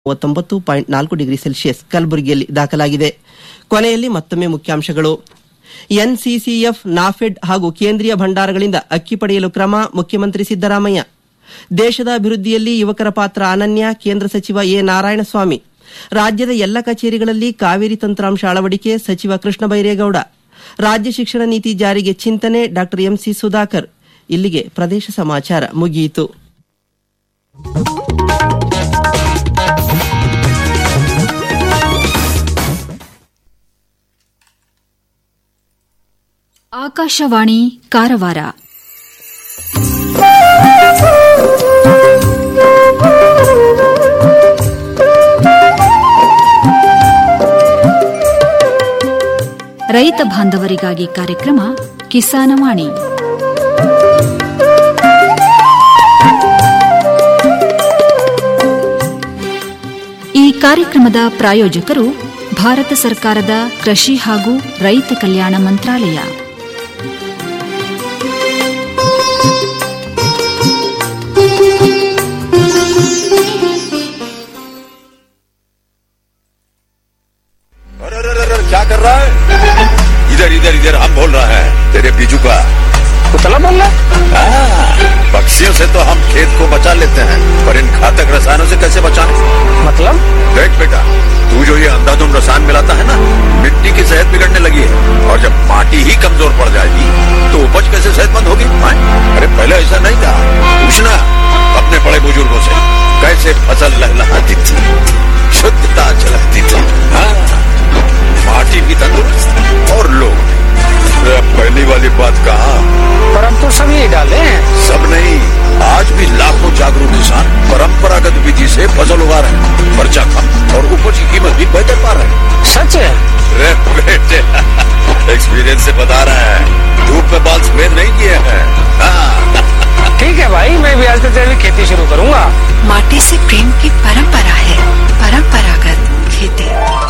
ಮೂವತ್ತೊಂಬತ್ತು ಪಾಯಿಂಟ್ ನಾಲ್ಕು degree Celsius ಕಲಬುರಗಿಯಲ್ಲಿ ದಾಖಲಾಗಿದೆ ಕೊನೆಯಲ್ಲಿ ಮತ್ತೊಮ್ಮೆ ಮುಖ್ಯಾಂಶಗಳು ಎನ್ಸಿಸಿಎಫ್ ನಾಫೆಡ್ ಹಾಗೂ ಕೇಂದ್ರೀಯ ಭಂಡಾರಗಳಿಂದ ಅಕ್ಕಿ ಪಡೆಯಲು ಕ್ರಮ ಮುಖ್ಯಮಂತ್ರಿ ಸಿದ್ದರಾಮಯ್ಯ ದೇಶದ ಅಭಿವೃದ್ಧಿಯಲ್ಲಿ ಯುವಕರ ಪಾತ್ರ ಅನನ್ಯ ಕೇಂದ್ರ ಸಚಿವ ಎ ನಾರಾಯಣಸ್ವಾಮಿ ರಾಜ್ಯದ ಎಲ್ಲ ಕಚೇರಿಗಳಲ್ಲಿ ಕಾವೇರಿ ತಂತ್ರಾಂಶ ಅಳವಡಿಕೆ ಸಚಿವ ಕೃಷ್ಣ ಬೈರೇಗೌಡ ರಾಜ್ಯ ಶಿಕ್ಷಣ ನೀತಿ ಜಾರಿಗೆ ಚಿಂತನೆ ಡಾ ಎಂಸಿ ಸುಧಾಕರ್ ಇಲ್ಲಿಗೆ ಪ್ರದೇಶ ಸಮಾಚಾರ ಮುಗಿಯಿತು ಆಕಾಶವಾಣಿ ಕಾರವಾರ ರೈತ ಬಾಂಧವರಿಗಾಗಿ ಕಾರ್ಯಕ್ರಮ ಕಿಸಾನವಾಣಿ ಈ ಕಾರ್ಯಕ್ರಮದ ಪ್ರಾಯೋಜಕರು ಭಾರತ ಸರ್ಕಾರದ ಕೃಷಿ ಹಾಗೂ ರೈತ ಕಲ್ಯಾಣ ಮಂತ್ರಾಲಯ अरे अरे अरे अरे, क्या कर रहा है इधर इधर इधर हम बोल रहे हैं तेरे बीजू का कुतला बोल रहा हाँ, पक्षियों से तो हम खेत को बचा लेते हैं पर इन घातक रसायनों से कैसे बचाएं मतलब देख बेटा तू जो ये अंधाधुंध रसायन मिलाता है ना मिट्टी की सेहत बिगड़ने लगी है और जब माटी ही कमजोर पड़ जाएगी तो उपज कैसे सेहतमंद होगी हाँ? अरे पहले ऐसा नहीं था पूछना अपने बड़े बुजुर्गों से कैसे फसल लहलहाती थी शुद्धता झलकती थी हाँ, माटी भी तंदुरुस्त और लोग भी। अरे अब पहली वाली बात कहा पर हम तो सब यही डाले हैं सब नहीं आज भी लाखों जागरूक किसान परंपरागत विधि से फसल उगा रहे हैं खर्चा कम और उपज की कीमत भी बेहतर पा रहे हैं सच है अरे बेटे एक्सपीरियंस से बता रहे हैं धूप में बाल सफेद नहीं किए हैं हाँ, ठीक है भाई मैं भी आज से तेरी खेती शुरू करूंगा माटी से प्रेम की परंपरा है परंपरागत खेती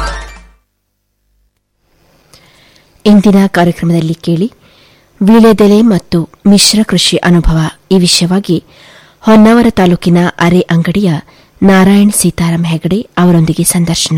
ಇಂದಿನ ಕಾರ್ಯಕ್ರಮದಲ್ಲಿ ಕೇಳಿ ವೀಳ್ಯದೆಲೆ ಮತ್ತು ಮಿಶ್ರ ಕೃಷಿ ಅನುಭವ ಈ ವಿಷಯವಾಗಿ ಹೊನ್ನಾವರ ತಾಲೂಕಿನ ಅರೆ ಅಂಗಡಿಯ ನಾರಾಯಣ್ ಸೀತಾರಾಮ್ ಹೆಗಡೆ ಅವರೊಂದಿಗೆ ಸಂದರ್ಶನ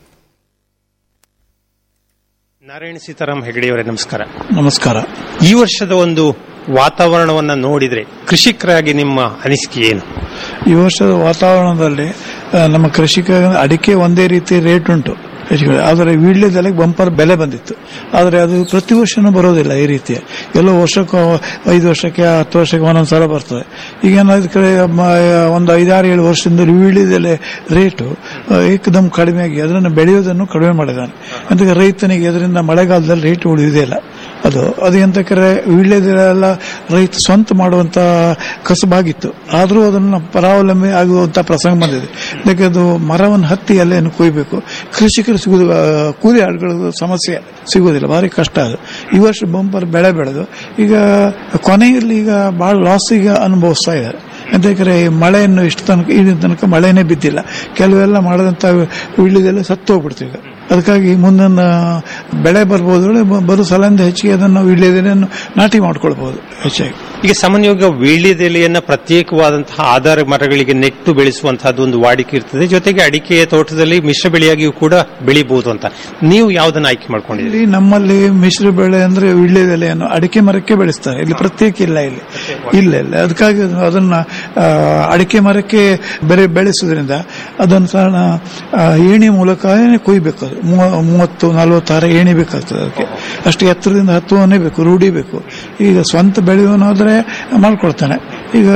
ನಾರಾಯಣ ಸೀತಾರಾಮ್ ಹೆಗಡೆಯವರೇ ನಮಸ್ಕಾರ ನಮಸ್ಕಾರ ಈ ವರ್ಷದ ಒಂದು ವಾತಾವರಣವನ್ನ ನೋಡಿದ್ರೆ ಕೃಷಿಕರಾಗಿ ನಿಮ್ಮ ಅನಿಸಿಕೆ ಏನು ಈ ವರ್ಷದ ವಾತಾವರಣದಲ್ಲಿ ಆ, ನಮ್ಮ ಕೃಷಿಕ ಅಡಿಕೆ ಒಂದೇ ರೀತಿ ರೇಟ್ ಉಂಟು ಹೆಚ್ಚು ಕಡಿಮೆ. ಆದರೆ ವೀಳ್ಯದೆಲೆಗೆ ಬಂಪರ್ ಬೆಲೆ ಬಂದಿತ್ತು ಆದರೆ ಅದು ಪ್ರತಿ ವರ್ಷನೂ ಬರೋದಿಲ್ಲ ಈ ರೀತಿ ಎಲ್ಲೋ ವರ್ಷಕ್ಕೆ ಐದು ವರ್ಷಕ್ಕೆ ಹತ್ತು ವರ್ಷಕ್ಕೆ ಒಂದೊಂದು ಸಲ ಬರ್ತದೆ ಈಗ ಏನಾದ್ರು ಕಡೆ ಮ- ಒಂದು ಐದಾರು ಏಳು ವರ್ಷದಿಂದ ವೀಳ್ಯದೆಲೆ ರೇಟು ಆ, ಏಕದಮ್ ಕಡಿಮೆ ಆಗಿ ಅದನ್ನು ಬೆಳೆಯೋದನ್ನು ಕಡಿಮೆ ಮಾಡಿದ್ದಾನೆ ಅಂತ ರೈತನಿಗೆ ಇದರಿಂದ ಮಳೆಗಾಲದಲ್ಲಿ ರೇಟ್ ಉಳಿಯೋದಿಲ್ಲ ಅದು ಅದು ಎಂತಕ್ರೆ ವೀಳ್ಯದೆಲ್ಲ ರೈತ ಸ್ವಂತ ಮಾಡುವಂತ ಕಸಬಾಗಿತ್ತು ಆದರೂ ಅದನ್ನು ಪರಾವಲಂಬಿ ಆಗುವಂತ ಪ್ರಸಂಗ ಬಂದಿದೆ ಯಾಕೆ ಅದು ಮರವನ್ನು ಹತ್ತಿ ಎಲೆಯನ್ನು ಕೊಯ್ಬೇಕು ಕೃಷಿಕರು ಸಿಗುದು ಆ, ಕೂಲಿ ಆಳುಗಳ ಸಮಸ್ಯೆ ಸಿಗುವುದಿಲ್ಲ ಭಾರಿ ಕಷ್ಟ ಅದು ಈ ವರ್ಷ ಬಂಪರ್ ಬೆಳೆ ಬೆಳೆದು ಈಗ ಕೊನೆಯಲ್ಲಿ ಈಗ ಬಹಳ ಲಾಸ್ ಈಗ ಅನುಭವಿಸ್ತಾ ಇದ್ದಾರೆ ಯಾಕಂದ್ರೆ ಈ ಮಳೆಯನ್ನು ಇಷ್ಟು ತನಕ ಈ ತನಕ ಮಳೆನೇ ಬಿದ್ದಿಲ್ಲ ಕೆಲವೆಲ್ಲ ಮಾಡದಂತ ಉಳಿದೆಲ್ಲ ಸತ್ತು ಹೋಗ್ಬಿಡ್ತೀವಿ ಈಗ ಅದಕ್ಕಾಗಿ ಮುಂದಿನ ಬೆಳೆ ಬರ್ಬೋದು ಬರೋ ಸಲಂದ ಹೆಚ್ಚಿಗೆ ಅದನ್ನು ವೀಳ್ಯದೆಲೆಯನ್ನು ನಾಟಿ ಮಾಡ್ಕೊಳ್ಬಹುದು ಹೆಚ್ಚಾಗಿ ಈಗ ಸಾಮಾನ್ಯವಾಗಿ ವೀಳ್ಯದೆಲೆಯನ್ನ ಪ್ರತ್ಯೇಕವಾದಂತಹ ಆಧಾರ ಮರಗಳಿಗೆ ನೆಟ್ಟು ಬೆಳೆಸುವಂತಹದ್ದು ಒಂದು ವಾಡಿಕೆ ಇರ್ತದೆ ಜೊತೆಗೆ ಅಡಿಕೆಯ ತೋಟದಲ್ಲಿ ಮಿಶ್ರ ಬೆಳೆಯಾಗಿಯೂ ಕೂಡ ಬೆಳಿಬಹುದು ಅಂತ ನೀವು ಯಾವ್ದನ್ನ ಆಯ್ಕೆ ಮಾಡ್ಕೊಂಡಿದ್ದೀರಿ ಇಲ್ಲಿ ನಮ್ಮಲ್ಲಿ ಮಿಶ್ರ ಬೆಳೆ ಅಂದ್ರೆ ವೀಳ್ಯದೆಲೆಯನ್ನು ಅಡಿಕೆ ಮರಕ್ಕೆ ಬೆಳೆಸ್ತಾರೆ ಇಲ್ಲಿ ಪ್ರತ್ಯೇಕ ಇಲ್ಲ ಇಲ್ಲಿ ಇಲ್ಲ ಇಲ್ಲ ಅದಕ್ಕಾಗಿ ಅದನ್ನ ಆ, ಅಡಿಕೆ ಮರಕ್ಕೆ ಬೆರೆ ಬೆಳೆಸೋದ್ರಿಂದ ಅದನ್ನು ಸಹ ಆ, ಏಣಿ ಮೂಲಕ ಕೊಯ್ಬೇಕು ಅದು ಮೂವ- ಮೂವತ್ತು ನಲವತ್ತಾರು ಏಣಿ ಬೇಕಾಗ್ತದೆ ಅದಕ್ಕೆ ಅಷ್ಟು ಎತ್ತರದಿಂದ ಹತ್ತುವನೇ ಬೇಕು ರೂಢಿ ಬೇಕು ಈಗ ಸ್ವಂತ ಬೆಳೆಯೋನಾದ್ರೆ ಮಾಡ್ಕೊಳ್ತಾನೆ ಈಗ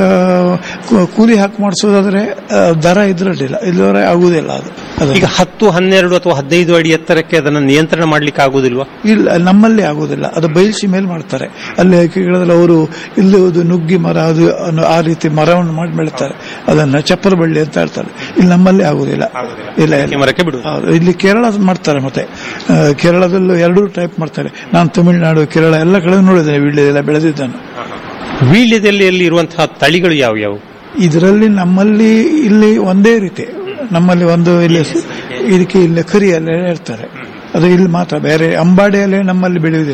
ಕೂ- ಕೂಲಿ ಹಾಕಿ ಮಾಡಿಸೋದಾದ್ರೆ ಆ, ದರ ಇದ್ರಲ್ಲಿಲ್ಲ ಇಲ್ಲವರೆ ಆಗುವುದಿಲ್ಲ ಅದು ಅದು ಈಗ ಹತ್ತು ಹನ್ನೆರಡು ಅಥವಾ ಹದಿನೈದು ಅಡಿ ಎತ್ತರಕ್ಕೆ ಅದನ್ನ ನಿಯಂತ್ರಣ ಮಾಡ್ಲಿಕ್ಕೆ ಆಗುದಿಲ್ವಾ ಇಲ್ಲ ನಮ್ಮಲ್ಲಿ ಆಗೋದಿಲ್ಲ ಅದು ಬಯಸಿ ಮೇಲೆ ಮಾಡ್ತಾರೆ ಅಲ್ಲಿ ಕೇಳಿದ್ರೆ ಅವರು ಇಲ್ಲುವುದು ನುಗ್ಗಿ ಮರ ಅದು ಅನ್ನೋ ಆ ರೀತಿ ಮರವನ್ನು ಮಾಡಿ ಬೆಳಿತಾರೆ ಅದನ್ನ ಚಪ್ಪರ ಬಳ್ಳಿ ಅಂತ ಹೇಳ್ತಾರೆ ಇಲ್ಲಿ ನಮ್ಮಲ್ಲಿ ಆಗುದಿಲ್ಲ ಇಲ್ಲ ಇಲ್ಲ. ಅಡಿಕೆ ಮರಕ್ಕೆ ಬಿಡುವುದು. ಹೌದು. ಇಲ್ಲಿ ಕೇರಳ ಮಾಡ್ತಾರೆ ಮತ್ತೆ ಆ, ಕೇರಳದಲ್ಲೂ ಎರಡೂ ಟೈಪ್ ಮಾಡ್ತಾರೆ ನಾನು ತಮಿಳುನಾಡು ಕೇರಳ ಎಲ್ಲ ಕಡೆ ನೋಡಿದ್ದೇನೆ ವೀಳ್ಯದೆಲ್ಲ ಬೆಳೆದಿದ್ದಾನೆ ವೀಳ್ಯದೆಲೆಯಲ್ಲಿ ಇರುವಂತಹ ತಳಿಗಳು ಯಾವ್ಯಾವು ಇದರಲ್ಲಿ ನಮ್ಮಲ್ಲಿ ಇಲ್ಲಿ ಒಂದೇ ರೀತಿ ನಮ್ಮಲ್ಲಿ ಒಂದು ಇಲ್ಲಿ ಇದಕ್ಕೆ ಇಲ್ಲಿ ಕರಿ ಎಲೆ ಹೇಳ್ತಾರೆ ಅದು ಇಲ್ಲಿ ಮಾತ್ರ ಬೇರೆ ಅಂಬಾಡಿ ಎಲೆ ನಮ್ಮಲ್ಲಿ ಬೆಳೆಯುವುದಿಲ್ಲ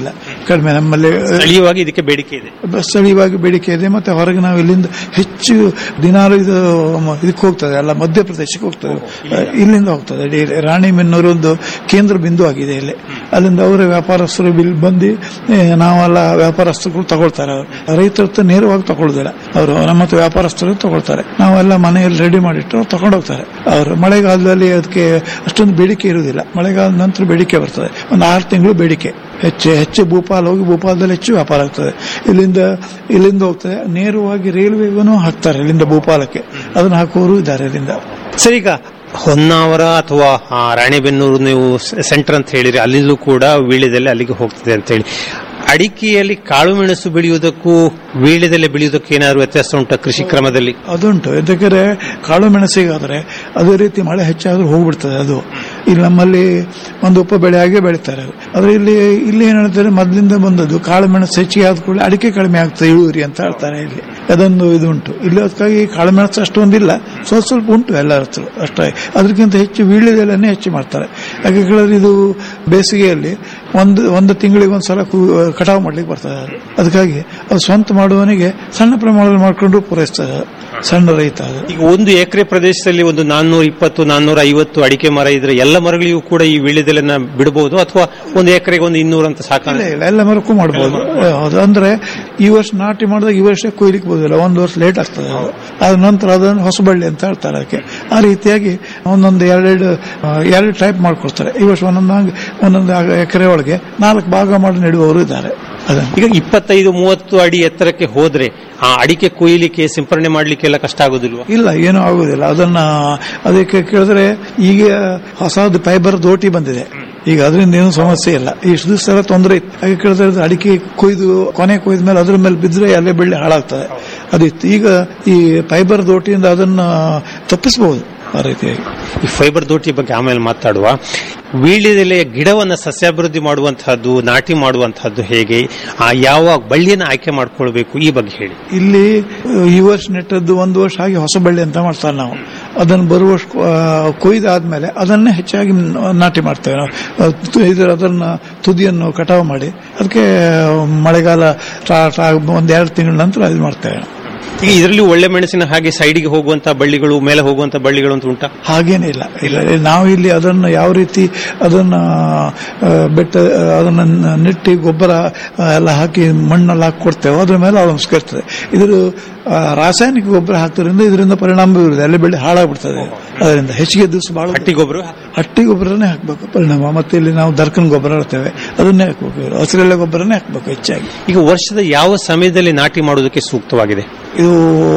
ಕಡಿಮೆ ನಮ್ಮಲ್ಲಿ ಸ್ಥಳೀಯವಾಗಿ ಇದಕ್ಕೆ ಬೇಡಿಕೆ ಇದೆ ಸ್ಥಳೀಯವಾಗಿ ಬೇಡಿಕೆ ಇದೆ ಮತ್ತೆ ಹೊರಗೆ ನಾವು ಇಲ್ಲಿಂದ ಹೆಚ್ಚು ದಿನಾಲು ಇದು ಮ- ಇದಕ್ಕೆ ಹೋಗ್ತದೆ ಅಲ್ಲ ಮಧ್ಯಪ್ರದೇಶಕ್ಕೆ ಹೋಗ್ತದೆ ಇಲ್ಲಿಂದ ಹೋಗ್ತದೆ ಇಡೀ ರಾಣಿಬೆನ್ನೂರು ಒಂದು ಕೇಂದ್ರ ಬಿಂದು ಆಗಿದೆ ಇಲ್ಲಿ ಅಲ್ಲಿಂದ ಅವರ ವ್ಯಾಪಾರಸ್ಥರು ಬಿಲ್ ಬಂದು ಏ, ನಾವೆಲ್ಲ ವ್ಯಾಪಾರಸ್ಥರು ತಗೊಳ್ತಾರೆ ಅವರು ರೈತರ ಹತ್ರ ನೇರವಾಗಿ ತಗೊಳ್ಳೋದಿಲ್ಲ ಅವರು ನಮ್ಮ ಹತ್ರ ವ್ಯಾಪಾರಸ್ಥರು ತಗೊಳ್ತಾರೆ ನಾವೆಲ್ಲ ಮನೆಯಲ್ಲಿ ರೆಡಿ ಮಾಡಿಟ್ಟು ಅವ್ರು ತಗೊಂಡೋಗ್ತಾರೆ ಅವರು ಮಳೆಗಾಲದಲ್ಲಿ ಅದಕ್ಕೆ ಅಷ್ಟೊಂದು ಬೇಡಿಕೆ ಇರುವುದಿಲ್ಲ ಮಳೆಗಾಲದ ನಂತರ ಬೇಡಿಕೆ ಬರ್ತದೆ ಒಂದು ಆರು ತಿಂಗಳು ಬೇಡಿಕೆ ಹೆಚ್ಚು ಹೆಚ್ಚು ಭೂಪಾಲ್ ಹೋಗಿ ಭೂಪಾಲದಲ್ಲಿ ಹೆಚ್ಚು ವ್ಯಾಪಾರ ಆಗ್ತದೆ ಇಲ್ಲಿಂದ ಇಲ್ಲಿಂದ ಹೋಗ್ತದೆ ನೇರವಾಗಿ ರೈಲ್ವೆಗೂ ಹಾಕ್ತಾರೆ ಇಲ್ಲಿಂದ ಭೂಪಾಲಕ್ಕೆ ಅದನ್ನು ಹಾಕುವವರು ಇದ್ದಾರೆ ಇಲ್ಲಿಂದ ಸರ್ ಈಗ ಹೊನ್ನಾವರ ಅಥವಾ ಆ, ರಾಣೆಬೆನ್ನೂರು ನೀವು ಸೆಂಟರ್ ಅಂತ ಹೇಳಿರಿ ಅಲ್ಲಿಂದಲೂ ಕೂಡ ವೀಳ್ಯದೆಲೆ ಅಲ್ಲಿಗೆ ಹೋಗ್ತದೆ ಅಂತ ಹೇಳಿ ಅಡಿಕೆಯಲ್ಲಿ ಕಾಳು ಮೆಣಸು ಬೆಳೆಯುವುದಕ್ಕೂ ವೀಳ್ಯದೆಲೆ ಬೆಳೆಯುವುದಕ್ಕೂ ಏನಾದ್ರು ವ್ಯತ್ಯಾಸ ಉಂಟಾ ಕೃಷಿ ಕ್ರಮದಲ್ಲಿ ಅದುಂಟು ಯಾಕಂದ್ರೆ ಕಾಳು ಮೆಣಸಿಗಾದ್ರೆ ಅದೇ ರೀತಿ ಮಳೆ ಹೆಚ್ಚಾದ್ರೂ ಹೋಗ್ಬಿಡ್ತದೆ ಅದು ಇಲ್ಲಿ ನಮ್ಮಲ್ಲಿ ಒಂದು ಉಪ ಬೆಳೆ ಆಗಿ ಬೆಳಿತಾರೆ ಅದು. ಆದ್ರೆ ಇಲ್ಲಿ ಇಲ್ಲಿ ಏನ್ ಹೇಳ್ತಾರೆ ಮೊದಲಿಂದ ಬಂದದ್ದು ಕಾಳು ಮೆಣಸು ಹೆಚ್ಚಿಗೆ ಆದ ಕೂಡಲೇ ಅಡಿಕೆ ಕಡಿಮೆ ಆಗ್ತದೆ ಇಳುವರಿ ಅಂತ ಹೇಳ್ತಾರೆ ಇಲ್ಲಿ ಅದೊಂದು ಇದು ಉಂಟು ಇಲ್ಲಿ ಅದಕ್ಕಾಗಿ ಕಾಳು ಮೆಣಸು ಅಷ್ಟೊಂದಿಲ್ಲ ಸ್ವಲ್ಪ ಸ್ವಲ್ಪ ಉಂಟು ಎಲ್ಲರ ಹತ್ರ ಅಷ್ಟೇ ಅದಕ್ಕಿಂತ ಹೆಚ್ಚು ವೀಳ್ಯದೆಲೆನೇ ಹೆಚ್ಚು ಮಾಡ್ತಾರೆ ಯಾಕೆ ಕೇಳಿದ್ರೆ ಇದು ಬೇಸಿಗೆಯಲ್ಲಿ ಒಂದು ಒಂದು ತಿಂಗಳಿಗೆ ಒಂದ್ಸಲ ಕು- ಕಟಾವು ಮಾಡ್ಲಿಕ್ಕೆ ಬರ್ತದೆ ಅದು ಅದಕ್ಕಾಗಿ ಅದು ಸ್ವಂತ ಮಾಡುವವನಿಗೆ ಸಣ್ಣ ಪ್ರಮಾಣದಲ್ಲಿ ಮಾಡ್ಕೊಂಡು ಪೂರೈಸ್ತದೆ ಅದು. ಸಣ್ಣ ರೈತ ಅದು ಈಗ ಒಂದು ಎಕರೆ ಪ್ರದೇಶದಲ್ಲಿ ಒಂದು ನಾನ್ನೂರ ಇಪ್ಪತ್ತು ನಾನ್ನೂರ ಐವತ್ತು ಅಡಿಕೆ ಮರ ಇದ್ರೆ ಎಲ್ಲ ಮರಗಳಿಗೂ ಕೂಡ ಈ ವೀಳ್ಯದೆಲೆನ ಬಿಡಬಹುದು ಅಥವಾ ಒಂದು ಎಕರೆಗೆ ಒಂದು ಇನ್ನೂರ ಅಂತ ಸಾಕ ಇಲ್ಲ ಇಲ್ಲ ಎಲ್ಲ ಮರಕ್ಕೂ ಮಾಡ್ಬೋದು ಹೌದು ಅಂದ್ರೆ ಈ ವರ್ಷ ನಾಟಿ ಮಾಡಿದಾಗ ಈ ವರ್ಷ ಕೊಯ್ಲಿಕ್ಕೆ ಬೋದಿಲ್ಲ ಒಂದು ವರ್ಷ ಲೇಟ್ ಆಗ್ತದೆ ಅದು ಅದ ನಂತರ ಅದನ್ನು ಹೊಸಬಳ್ಳಿ ಅಂತ ಹೇಳ್ತಾರೆ ಅದಕ್ಕೆ ಆ ರೀತಿಯಾಗಿ ಒಂದೊಂದು ಎರಡೆರಡು ಆ, ಎರಡು ಟೈಪ್ ಮಾಡ್ಕೊಡ್ತಾರೆ ಈ ವರ್ಷ ಒಂದೊಂದು ಒಂದೊಂದು ಎಕರೆ ಒಳಗೆ ನಾಲ್ಕು ಭಾಗ ಮಾಡಿ ನೆಡುವವರು ಇದ್ದಾರೆ ಅದನ್ನು ಈಗ ಇಪ್ಪತ್ತೈದು ಮೂವತ್ತು ಅಡಿ ಎತ್ತರಕ್ಕೆ ಹೋದ್ರೆ ಆ ಅಡಿಕೆ ಕೊಯ್ಲಿಕ್ಕೆ ಸಿಂಪರಣೆ ಮಾಡ್ಲಿಕ್ಕೆ ಎಲ್ಲ ಕಷ್ಟ ಆಗುದಿಲ್ವಾ ಇಲ್ಲ ಏನೂ ಆಗುದಿಲ್ಲ ಅದನ್ನ ಅದಕ್ಕೆ ಕೇಳಿದ್ರೆ ಈಗ ಹೊಸದು ಫೈಬರ್ ದೋಟಿ ಬಂದಿದೆ ಈಗ ಅದರಿಂದ ಏನು ಸಮಸ್ಯೆ ಇಲ್ಲ ಇಷ್ಟು ದಿವಸ ಎಲ್ಲ ತೊಂದರೆ ಇತ್ತು ಹಾಗೆ ಕೇಳಿದ್ರೆ ಅದು ಅಡಿಕೆ ಕೊಯ್ದು ಕೊನೆ ಕೊಯ್ದ ಮೇಲೆ ಅದ್ರ ಮೇಲೆ ಬಿದ್ದರೆ ಅಲ್ಲೇ ಬೆಳ್ಳಿ ಹಾಳಾಗ್ತದೆ ಅದಿತ್ತು ಈಗ ಈ ಫೈಬರ್ ದೋಟಿಯಿಂದ ಅದನ್ನ ತಪ್ಪಿಸಬಹುದು ಆ ರೀತಿಯಾಗಿ ಈ ಫೈಬರ್ ದೋಟಿ ಬಗ್ಗೆ ಆಮೇಲೆ ಮಾತಾಡುವ ವೀಳ್ಯದೆಲೆಯ ಗಿಡವನ್ನ ಸಸ್ಯಾಭಿವೃದ್ಧಿ ಮಾಡುವಂತಹದ್ದು ನಾಟಿ ಮಾಡುವಂತಹದ್ದು ಹೇಗೆ ಆ ಯಾವ ಬಳ್ಳಿಯನ್ನು ಆಯ್ಕೆ ಮಾಡ್ಕೊಳ್ಬೇಕು ಈ ಬಗ್ಗೆ ಹೇಳಿ ಇಲ್ಲಿ ಅಹ್, ಈ ವರ್ಷ ನೆಟ್ಟದ್ದು ಒಂದು ವರ್ಷ ಹಾಗೆ ಹೊಸ ಬಳ್ಳಿ ಅಂತ ಮಾಡ್ತಾರೆ ನಾವು ಅದನ್ನು ಬರುವ ವರ್ಷ ಅಹ್, ಕೊಯ್ದಾದ್ಮೇಲೆ ಅದನ್ನೇ ಹೆಚ್ಚಾಗಿ ನಾಟಿ ಮಾಡ್ತೇವೆ ನಾವು ಅಹ್, ತು- ಇದರ ಅದನ್ನ ತುದಿಯನ್ನು ಕಟಾವು ಮಾಡಿ ಅದಕ್ಕೆ ಮಳೆಗಾಲ ಸ್ಟಾರ್ಟ್ ಒಂದ್ ಎರಡು ತಿಂಗಳ ನಂತರ ಇದು ಮಾಡ್ತೇವೆ ಈಗ ಇದರಲ್ಲಿ ಒಳ್ಳೆ ಮೆಣಸಿನ ಹಾಗೆ ಸೈಡಿಗೆ ಹೋಗುವಂತಹ ಬಳ್ಳಿಗಳು ಮೇಲೆ ಹೋಗುವಂತಹ ಬಳ್ಳಿಗಳು ಅಂತ ಉಂಟಾ ಹಾಗೇನೇ ಇಲ್ಲ ಇಲ್ಲ ನಾವು ಇಲ್ಲಿ ಅದನ್ನು ಯಾವ ರೀತಿ ಅದನ್ನ ಆ, ಬೆಟ್ಟ ಆ, ಅದನ್ನ ನ- ನೆಟ್ಟಿ ಗೊಬ್ಬರ ಆ, ಎಲ್ಲ ಹಾಕಿ ಮಣ್ಣಲ್ಲಿ ಹಾಕಿ ಕೊಡ್ತೇವೆ ಅದ್ರ ಮೇಲೆ ಅವಲಂಬಿಸ್ಕೊಳ್ತದೆ ಇದ್ರ ಆ, ರಾಸಾಯನಿಕ ಗೊಬ್ಬರ ಹಾಕೋದ್ರಿಂದ ಇದರಿಂದ ಪರಿಣಾಮ ಬೀರುತ್ತದೆ ಅಲ್ಲಿ ಬೆಳೆ ಹಾಳಾಗ್ಬಿಡ್ತದೆ ಅದರಿಂದ ಹೆಚ್ಚಿಗೆ ದಿವಸ ಬಹಳ ಹಟ್ಟಿ ಗೊಬ್ಬರ ಹಟ್ಟಿ ಗೊಬ್ಬರನೇ ಹಾಕಬೇಕು ಪರಿಣಾಮ ಮತ್ತೆ ಇಲ್ಲಿ ನಾವು ದರ್ಕನ್ ಗೊಬ್ಬರ ಇರ್ತೇವೆ ಅದನ್ನೇ ಹಾಕಬೇಕು ಹಸಿರೆಲೆ ಗೊಬ್ಬರನೇ ಹಾಕಬೇಕು ಹೆಚ್ಚಾಗಿ ಈಗ ವರ್ಷದ ಯಾವ ಸಮಯದಲ್ಲಿ ನಾಟಿ ಮಾಡುವುದಕ್ಕೆ ಸೂಕ್ತವಾಗಿದೆ ಇದು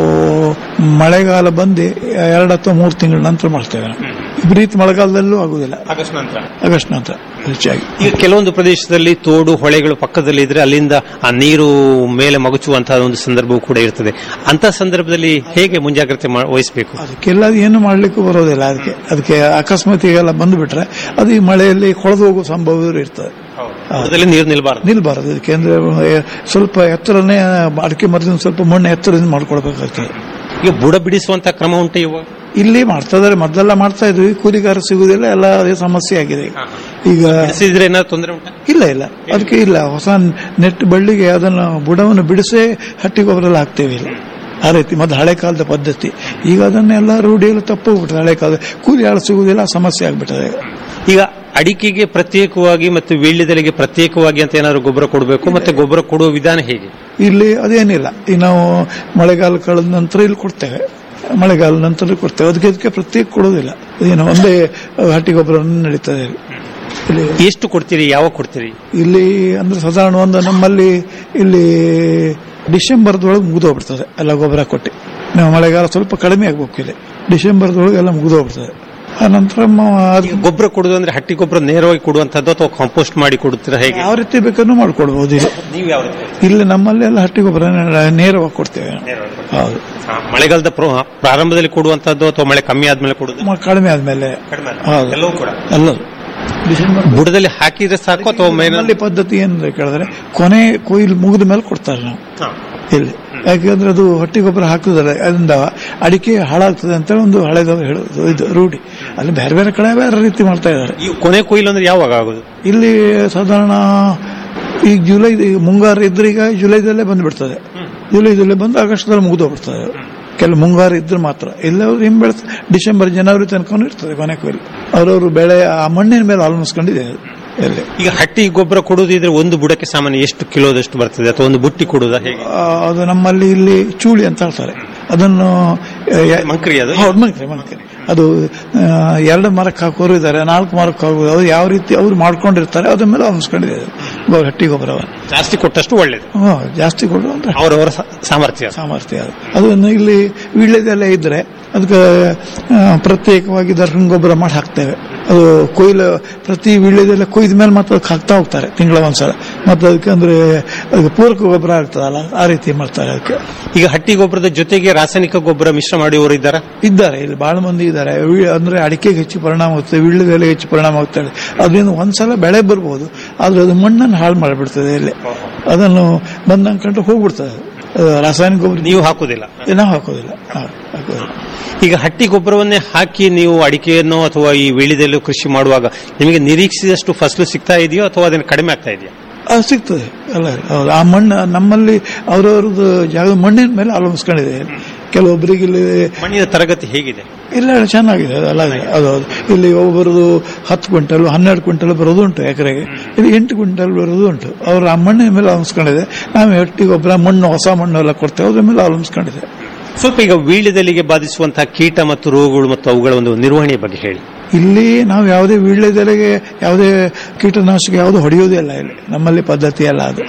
ಮಳೆಗಾಲ ಬಂದು ಎರಡು ಅಥವಾ ಮೂರು ತಿಂಗಳ ನಂತರ ಮಾಡ್ತೇವೆ ನಾವು. ವಿಪರೀತ ಮಳೆಗಾಲದಲ್ಲೂ ಆಗುದಿಲ್ಲ ಆಗಸ್ಟ್ ನಂತರ ಆಗಸ್ಟ್ ನಂತರ ಹೆಚ್ಚಾಗಿ ಈಗ ಕೆಲವೊಂದು ಪ್ರದೇಶದಲ್ಲಿ ತೋಡು ಹೊಳೆಗಳು ಪಕ್ಕದಲ್ಲಿ ಇದ್ರೆ ಅಲ್ಲಿಂದ ಆ ನೀರು ಮೇಲೆ ಮಗುಚುವಂತಹ ಒಂದು ಸಂದರ್ಭವೂ ಕೂಡ ಇರ್ತದೆ ಅಂತ ಸಂದರ್ಭದಲ್ಲಿ ಹೇಗೆ ಮುಂಜಾಗ್ರತೆ ಮಾ- ವಹಿಸಬೇಕು ಅದಕ್ಕೆಲ್ಲ ಅದು ಏನು ಮಾಡ್ಲಿಕ್ಕೂ ಬರೋದಿಲ್ಲ ಅದಕ್ಕೆ ಅದಕ್ಕೆ ಅಕಸ್ಮಾತ್ ಈಗೆಲ್ಲ ಬಂದ್ಬಿಟ್ರೆ ಅದು ಈ ಮಳೆಯಲ್ಲಿ ಕೊಳೆದು ಹೋಗುವ ಸಂಭವ ಇರ್ತದೆ ಹೊಲದಲ್ಲಿ ನೀರು ನಿಲ್ಬಾರ್ದು ನಿಲ್ಬಾರದು ಯಾಕೆಂದ್ರೆ ಸ್ವಲ್ಪ ಎತ್ತರನೇ ಅಡಿಕೆ ಮರದಿಂದ ಸ್ವಲ್ಪ ಮಣ್ಣು ಎತ್ತರದಿಂದ ಮಾಡ್ಕೊಳ್ಬೇಕಾಗ್ತದೆ ಈಗ ಬುಡ ಬಿಡಿಸುವಂತ ಕ್ರಮ ಉಂಟು ಇವಾಗ ಇಲ್ಲಿ ಮಾಡ್ತಾ ಇದಾರೆ ಮೊದಲೆಲ್ಲ ಮಾಡ್ತಾ ಇದ್ವಿ ಕೂಲಿಗಾರ ಸಿಗುದಿಲ್ಲ ಎಲ್ಲ ಅದೇ ಸಮಸ್ಯೆ ಆಗಿದೆ ಈಗ. ಈಗ ಬಿಡಿಸಿದ್ರೆ ಏನಾದ್ರು ತೊಂದರೆ ಉಂಟಾ ಇಲ್ಲ ಇಲ್ಲ ಅದಕ್ಕೆ ಇಲ್ಲ ಹೊಸ ನೆಟ್ ಬಳ್ಳಿಗೆ ಅದನ್ನು ಬುಡವನ್ನು ಬಿಡಿಸೇ ಹಟ್ಟಿ ಗೊಬ್ಬರ ಎಲ್ಲ ಹಾಕ್ತೇವೆ ಇಲ್ಲಿ ಆ ರೀತಿ ಮತ್ತೆ ಹಳೆ ಕಾಲದ ಪದ್ಧತಿ ಈಗ ಅದನ್ನೆಲ್ಲ ರೂಢಿಯಲ್ಲಿ ತಪ್ಪೋಗ್ಬಿಟ್ಟದೆ ಹಳೆ ಕಾಲದ ಕೂಲಿ ಆಳು ಸಿಗುವುದಿಲ್ಲ ಸಮಸ್ಯೆ ಆಗ್ಬಿಟ್ಟದೆ ಈಗ ಅಡಿಕೆಗೆ ಪ್ರತ್ಯೇಕವಾಗಿ ಮತ್ತು ವೀಳ್ಯದೆಲೆಗೆ ಪ್ರತ್ಯೇಕವಾಗಿ ಅಂತ ಏನಾದ್ರು ಗೊಬ್ಬರ ಕೊಡಬೇಕು ಮತ್ತೆ ಗೊಬ್ಬರ ಕೊಡುವ ವಿಧಾನ ಹೇಗೆ ಇಲ್ಲಿ ಅದೇನಿಲ್ಲ ಈಗ ನಾವು ಮಳೆಗಾಲ ಕಳೆದ ನಂತರ ಇಲ್ಲಿ ಕೊಡ್ತೇವೆ ಮಳೆಗಾಲ ನಂತರ ಕೊಡ್ತೇವೆ ಅದಕ್ಕೆ ಅದಕ್ಕೆ ಪ್ರತ್ಯೇಕ ಕೊಡೋದಿಲ್ಲ ಏನು ಒಂದೇ ಹಟ್ಟಿ ಗೊಬ್ಬರ ನಡೀತದೆ ಇಲ್ಲಿ. ಇಲ್ಲಿ ಎಷ್ಟು ಕೊಡ್ತೀರಿ ಯಾವಾಗ ಕೊಡ್ತೀರಿ ಇಲ್ಲಿ ಅಂದ್ರೆ ಸಾಧಾರಣ ಒಂದು ನಮ್ಮಲ್ಲಿ ಇಲ್ಲಿ ಡಿಸೆಂಬರ್ದೊಳಗೆ ಮುಗಿದೋಗ್ಬಿಡ್ತದೆ ಎಲ್ಲ ಗೊಬ್ಬರ ಕೊಟ್ಟು ನಾವು ಮಳೆಗಾಲ ಸ್ವಲ್ಪ ಕಡಿಮೆ ಆಗ್ಬೇಕು ಇಲ್ಲಿ ಡಿಸೆಂಬರ್ದೊಳಗೆ ಎಲ್ಲ ಮುಗಿದೋಗ್ಬಿಡ್ತದೆ ಆ ನಂತರ ಮ- ಅದ್ ಈಗ ಗೊಬ್ಬರ ಕೊಡುದು ಅಂದ್ರೆ ಹಟ್ಟಿ ಗೊಬ್ಬರ ನೇರವಾಗಿ ಕೊಡುವಂತದ್ದು ಅಥವಾ ಕಾಂಪೋಸ್ಟ್ ಮಾಡಿ ಕೊಡುತ್ತೀರಾ ಹೇಗೆ ಯಾವ ರೀತಿ ಬೇಕಾದ್ರೂ ಮಾಡ್ಕೊಡ್ಬೋದು ಇಲ್ಲಿ ನೀವು ಯಾವ ಇಲ್ಲಿ ನಮ್ಮಲ್ಲಿ ಎಲ್ಲ ಹಟ್ಟಿ ಗೊಬ್ಬರ ನೇರವಾಗಿ ಕೊಡ್ತೇವೆ ಹೌದು ಮಳೆಗಾಲದ ಪ್ರ- ಪ್ರಾರಂಭದಲ್ಲಿ ಕೊಡುವಂತದ್ದು ಅಥವಾ ಮಳೆ ಕಮ್ಮಿ ಆದ್ಮೇಲೆ ಕೊಡುದು ಮ- ಕಡಿಮೆ ಆದ್ಮೇಲೆ ಕಡಿಮೆ ಹೌದು ಎಲ್ಲವೂ ಕೂಡ ಎಲ್ಲದು ಡಿಸೆಂಬರ್ ಬುಡದಲ್ಲಿ ಹಾಕಿದ್ರೆ ಸಾಕು ಅಥವಾ ಮೇಲೆ ನಮ್ಮಲ್ಲಿ ಪದ್ಧತಿ ಏನಂದ್ರೆ ಕೇಳಿದ್ರೆ ಕೊನೆ ಕೊಯ್ಲು ಮುಗಿದ ಮೇಲೆ ಕೊಡ್ತಾರೆ ನಾವು ಇಲ್ಲಿ ಯಾಕಂದ್ರೆ ಅದು ಹಟ್ಟಿ ಗೊಬ್ಬರ ಹಾಕುದಿಲ್ಲ ಅದರಿಂದ ಅಡಿಕೆ ಹಾಳಾಗ್ತದೆ ಅಂತ ಒಂದು ಹಳೆದವರು ಹೇಳೋದು ಇದು ರೂಢಿ ಅಲ್ಲಿ ಬೇರೆ ಬೇರೆ ಕಡೆ ಬೇರೆ ರೀತಿ ಮಾಡ್ತಾ ಇದ್ದಾರೆ ಈ ಕೊನೆ ಕೊಯ್ಲು ಅಂದ್ರೆ ಯಾವಾಗ ಆಗುದು ಇಲ್ಲಿ ಸಾಧಾರಣ ಈಗ ಜುಲೈ ಈಗ ಮುಂಗಾರು ಇದ್ರೆ ಈಗ ಜುಲೈದಲ್ಲೇ ಬಂದ್ಬಿಡ್ತದೆ ಜುಲೈದಲ್ಲೇ ಬಂದು ಆಗಸ್ಟ್ದಲ್ಲಿ ಮುಗಿದೋಗ್ಬಿಡ್ತದೆ ಕೆಲವು ಮುಂಗಾರು ಇದ್ರೆ ಮಾತ್ರ ಎಲ್ಲವರು ಹಿಂಗ್ ಬೆಳೆಸ ಡಿಸೆಂಬರ್ ಜನವರಿ ತನಕ ಇರ್ತದೆ ಕೊನೆ ಕೊಯ್ಲು ಅವ್ರವ್ರ ಬೆಳೆ ಆ ಮಣ್ಣಿನ ಮೇಲೆ ಆಲ್ಮೋಸ್ಕೊಂಡಿದೆ ಎಲ್ಲಿ ಈಗ ಹಟ್ಟಿ ಗೊಬ್ಬರ ಕೊಡುವುದಿದ್ರೆ ಒಂದು ಬುಡಕ್ಕೆ ಸಾಮಾನ್ಯ ಎಷ್ಟು ಕಿಲೋದಷ್ಟು ಬರ್ತದೆ ಅಥವಾ ಒಂದು ಬುಟ್ಟಿ ಕೊಡುವುದಾ ಹೇಗೆ ಆ, ಅದು ನಮ್ಮಲ್ಲಿ ಇಲ್ಲಿ ಚೂಳಿ ಅಂತ ಹೇಳ್ತಾರೆ ಅದನ್ನು ಆ, ಯ- ಮಂಕ್ರಿ ಅದು? ಹೌದು ಮಂಕ್ರಿ ಮಂಕ್ರಿ ಅದು ಆ, ಎರಡು ಮರಕ್ಕೆ ಹಾಕೋರು ಇದ್ದಾರೆ ನಾಲ್ಕು ಮರಕ್ಕೆ ಹಾಕೋರು ಅವ್ರು ಯಾವ ರೀತಿ ಅವ್ರು ಮಾಡ್ಕೊಂಡಿರ್ತಾರೆ ಅದ್ರ ಮೇಲೆ ಅನ್ಸ್ಕೊಂಡಿದೆ ಗೊ- ಹಟ್ಟಿ ಗೊಬ್ಬರವ ಜಾಸ್ತಿ ಕೊಟ್ಟಷ್ಟು ಒಳ್ಳೇದು ಹ್ಮ್, ಜಾಸ್ತಿ ಕೊಡು ಅಂದ್ರೆ ಅವರವರ ಸ- ಸಾಮರ್ಥ್ಯ ಸಾಮರ್ಥ್ಯ ಅದು ಅದನ್ನು ಇಲ್ಲಿ ವೀಳ್ಯದೆಲೆ ಇದ್ರೆ ಅದಕ್ಕೆ ಆ, ಪ್ರತ್ಯೇಕವಾಗಿ ದರ್ಶನ ಗೊಬ್ಬರ ಮಾಡಿ ಹಾಕ್ತೇವೆ ಅದು ಕೊಯ್ಲು ಪ್ರತಿ ವೀಳ್ಯದೆಲೆ ಕೊಯ್ದ ಮೇಲೆ ಮತ್ತೆ ಅದಕ್ಕೆ ಹಾಕ್ತಾ ಹೋಗ್ತಾರೆ ತಿಂಗಳ ಒಂದ್ಸಲ ಮತ್ತೆ ಅದಕ್ಕೆ ಅಂದ್ರೆ ಅದಕ್ಕೆ ಪೂರಕ ಗೊಬ್ಬರ ಆಗ್ತದಲ್ಲ ಆ ರೀತಿ ಮಾಡ್ತಾರೆ ಅದಕ್ಕೆ ಈಗ ಹಟ್ಟಿ ಗೊಬ್ಬರದ ಜೊತೆಗೆ ರಾಸಾಯನಿಕ ಗೊಬ್ಬರ ಮಿಶ್ರ ಮಾಡುವವರು ಇದ್ದಾರಾ ಇದ್ದಾರೆ ಇಲ್ಲಿ ಬಹಳ ಮಂದಿ ಇದ್ದಾರೆ ವಿ- ಅಂದ್ರೆ ಅಡಿಕೆಗೆ ಹೆಚ್ಚು ಪರಿಣಾಮ ಆಗ್ತದೆ ವೀಳ್ಯದೆಲೆ ಹೆಚ್ಚು ಪರಿಣಾಮ ಆಗ್ತದೆ ಅದರಿಂದ ಒಂದ್ಸಲ ಬೆಳೆ ಬರ್ಬೋದು ಆದ್ರೆ ಅದು ಮಣ್ಣನ್ನು ಹಾಳು ಮಾಡಿಬಿಡ್ತದೆ ಇಲ್ಲಿ ಅದನ್ನು ಬಂದಂಗೆ ಕಂಡು ಹೋಗ್ಬಿಡ್ತದೆ ಅದು ರಾಸಾಯನಿಕ ಗೊಬ್ಬರ ನೀವು ಹಾಕುದಿಲ್ಲ ನಾವು ಹಾಕೋದಿಲ್ಲ ಹಾ, ಹಾಕೋದಿಲ್ಲ ಈಗ ಹಟ್ಟಿ ಗೊಬ್ಬರವನ್ನೇ ಹಾಕಿ ನೀವು ಅಡಿಕೆಯನ್ನು ಅಥವಾ ಈ ವೇಳಿದಲ್ಲೂ ಕೃಷಿ ಮಾಡುವಾಗ ನಿಮಗೆ ನಿರೀಕ್ಷಿಸಿದಷ್ಟು ಫಸಲು ಸಿಗ್ತಾ ಇದೆಯೋ ಅಥವಾ ಅದನ್ನು ಕಡಿಮೆ ಆಗ್ತಾ ಇದೆಯಾ ಅದು ಸಿಗ್ತದೆ ಅಲ್ಲ ಹೌದು ಆ ಮಣ್ಣು ನಮ್ಮಲ್ಲಿ ಅವರವ್ರದ್ದು ಜಾಗ ಮಣ್ಣಿನ ಮೇಲೆ ಅವಲಂಬಿಸ್ಕೊಂಡಿದೆ ಕೆಲವೊಬ್ಬರಿಗೆ ಇಲ್ಲಿ ಮಣ್ಣಿನ ತರಗತಿ ಹೇಗಿದೆ ಇಲ್ಲ ಇಲ್ಲ, ಚೆನ್ನಾಗಿದೆ ಅದು ಅಲ್ಲ ಅದು ಹೌದು. ಇಲ್ಲಿ ಒಬ್ಬರದು ಹತ್ತು ಕ್ವಿಂಟಲ್ ಹನ್ನೆರಡು ಕ್ವಿಂಟಲ್ ಬರೋದು ಉಂಟು ಎಕರೆಗೆ ಇಲ್ಲಿ ಎಂಟು ಕ್ವಿಂಟಲ್ ಬರೋದು ಉಂಟು ಅವ್ರು ಆ ಮಣ್ಣಿನ ಮೇಲೆ ಅವಲಂಬಿಸ್ಕೊಂಡಿದೆ ನಾವು ಎಟ್ಟಿ ಗೊಬ್ಬರ ಮಣ್ಣು ಹೊಸ ಮಣ್ಣು ಎಲ್ಲ ಕೊಡ್ತೇವೆ ಅದ್ರ ಮೇಲೆ ಅವಲಂಬಿಸ್ಕೊಂಡಿದೆ ಸ್ವಲ್ಪ ಈಗ ವೀಳ್ಯದಲ್ಲಿಗೆ ಬಾಧಿಸುವಂತಹ ಕೀಟ ಮತ್ತು ರೋಗಗಳು ಮತ್ತು ಅವುಗಳ ಒಂದು ನಿರ್ವಹಣೆಯ ಬಗ್ಗೆ ಹೇಳಿ ಇಲ್ಲಿ ನಾವು ಯಾವುದೇ ವೀಳ್ಯದೆಲೆಗೆ ಯಾವುದೇ ಕೀಟನಾಶಕ ಯಾವುದು ಹೊಡೆಯೋದೇ ಇಲ್ಲ ಇಲ್ಲಿ ನಮ್ಮಲ್ಲಿ ಪದ್ಧತಿ ಅಲ್ಲ ಅದು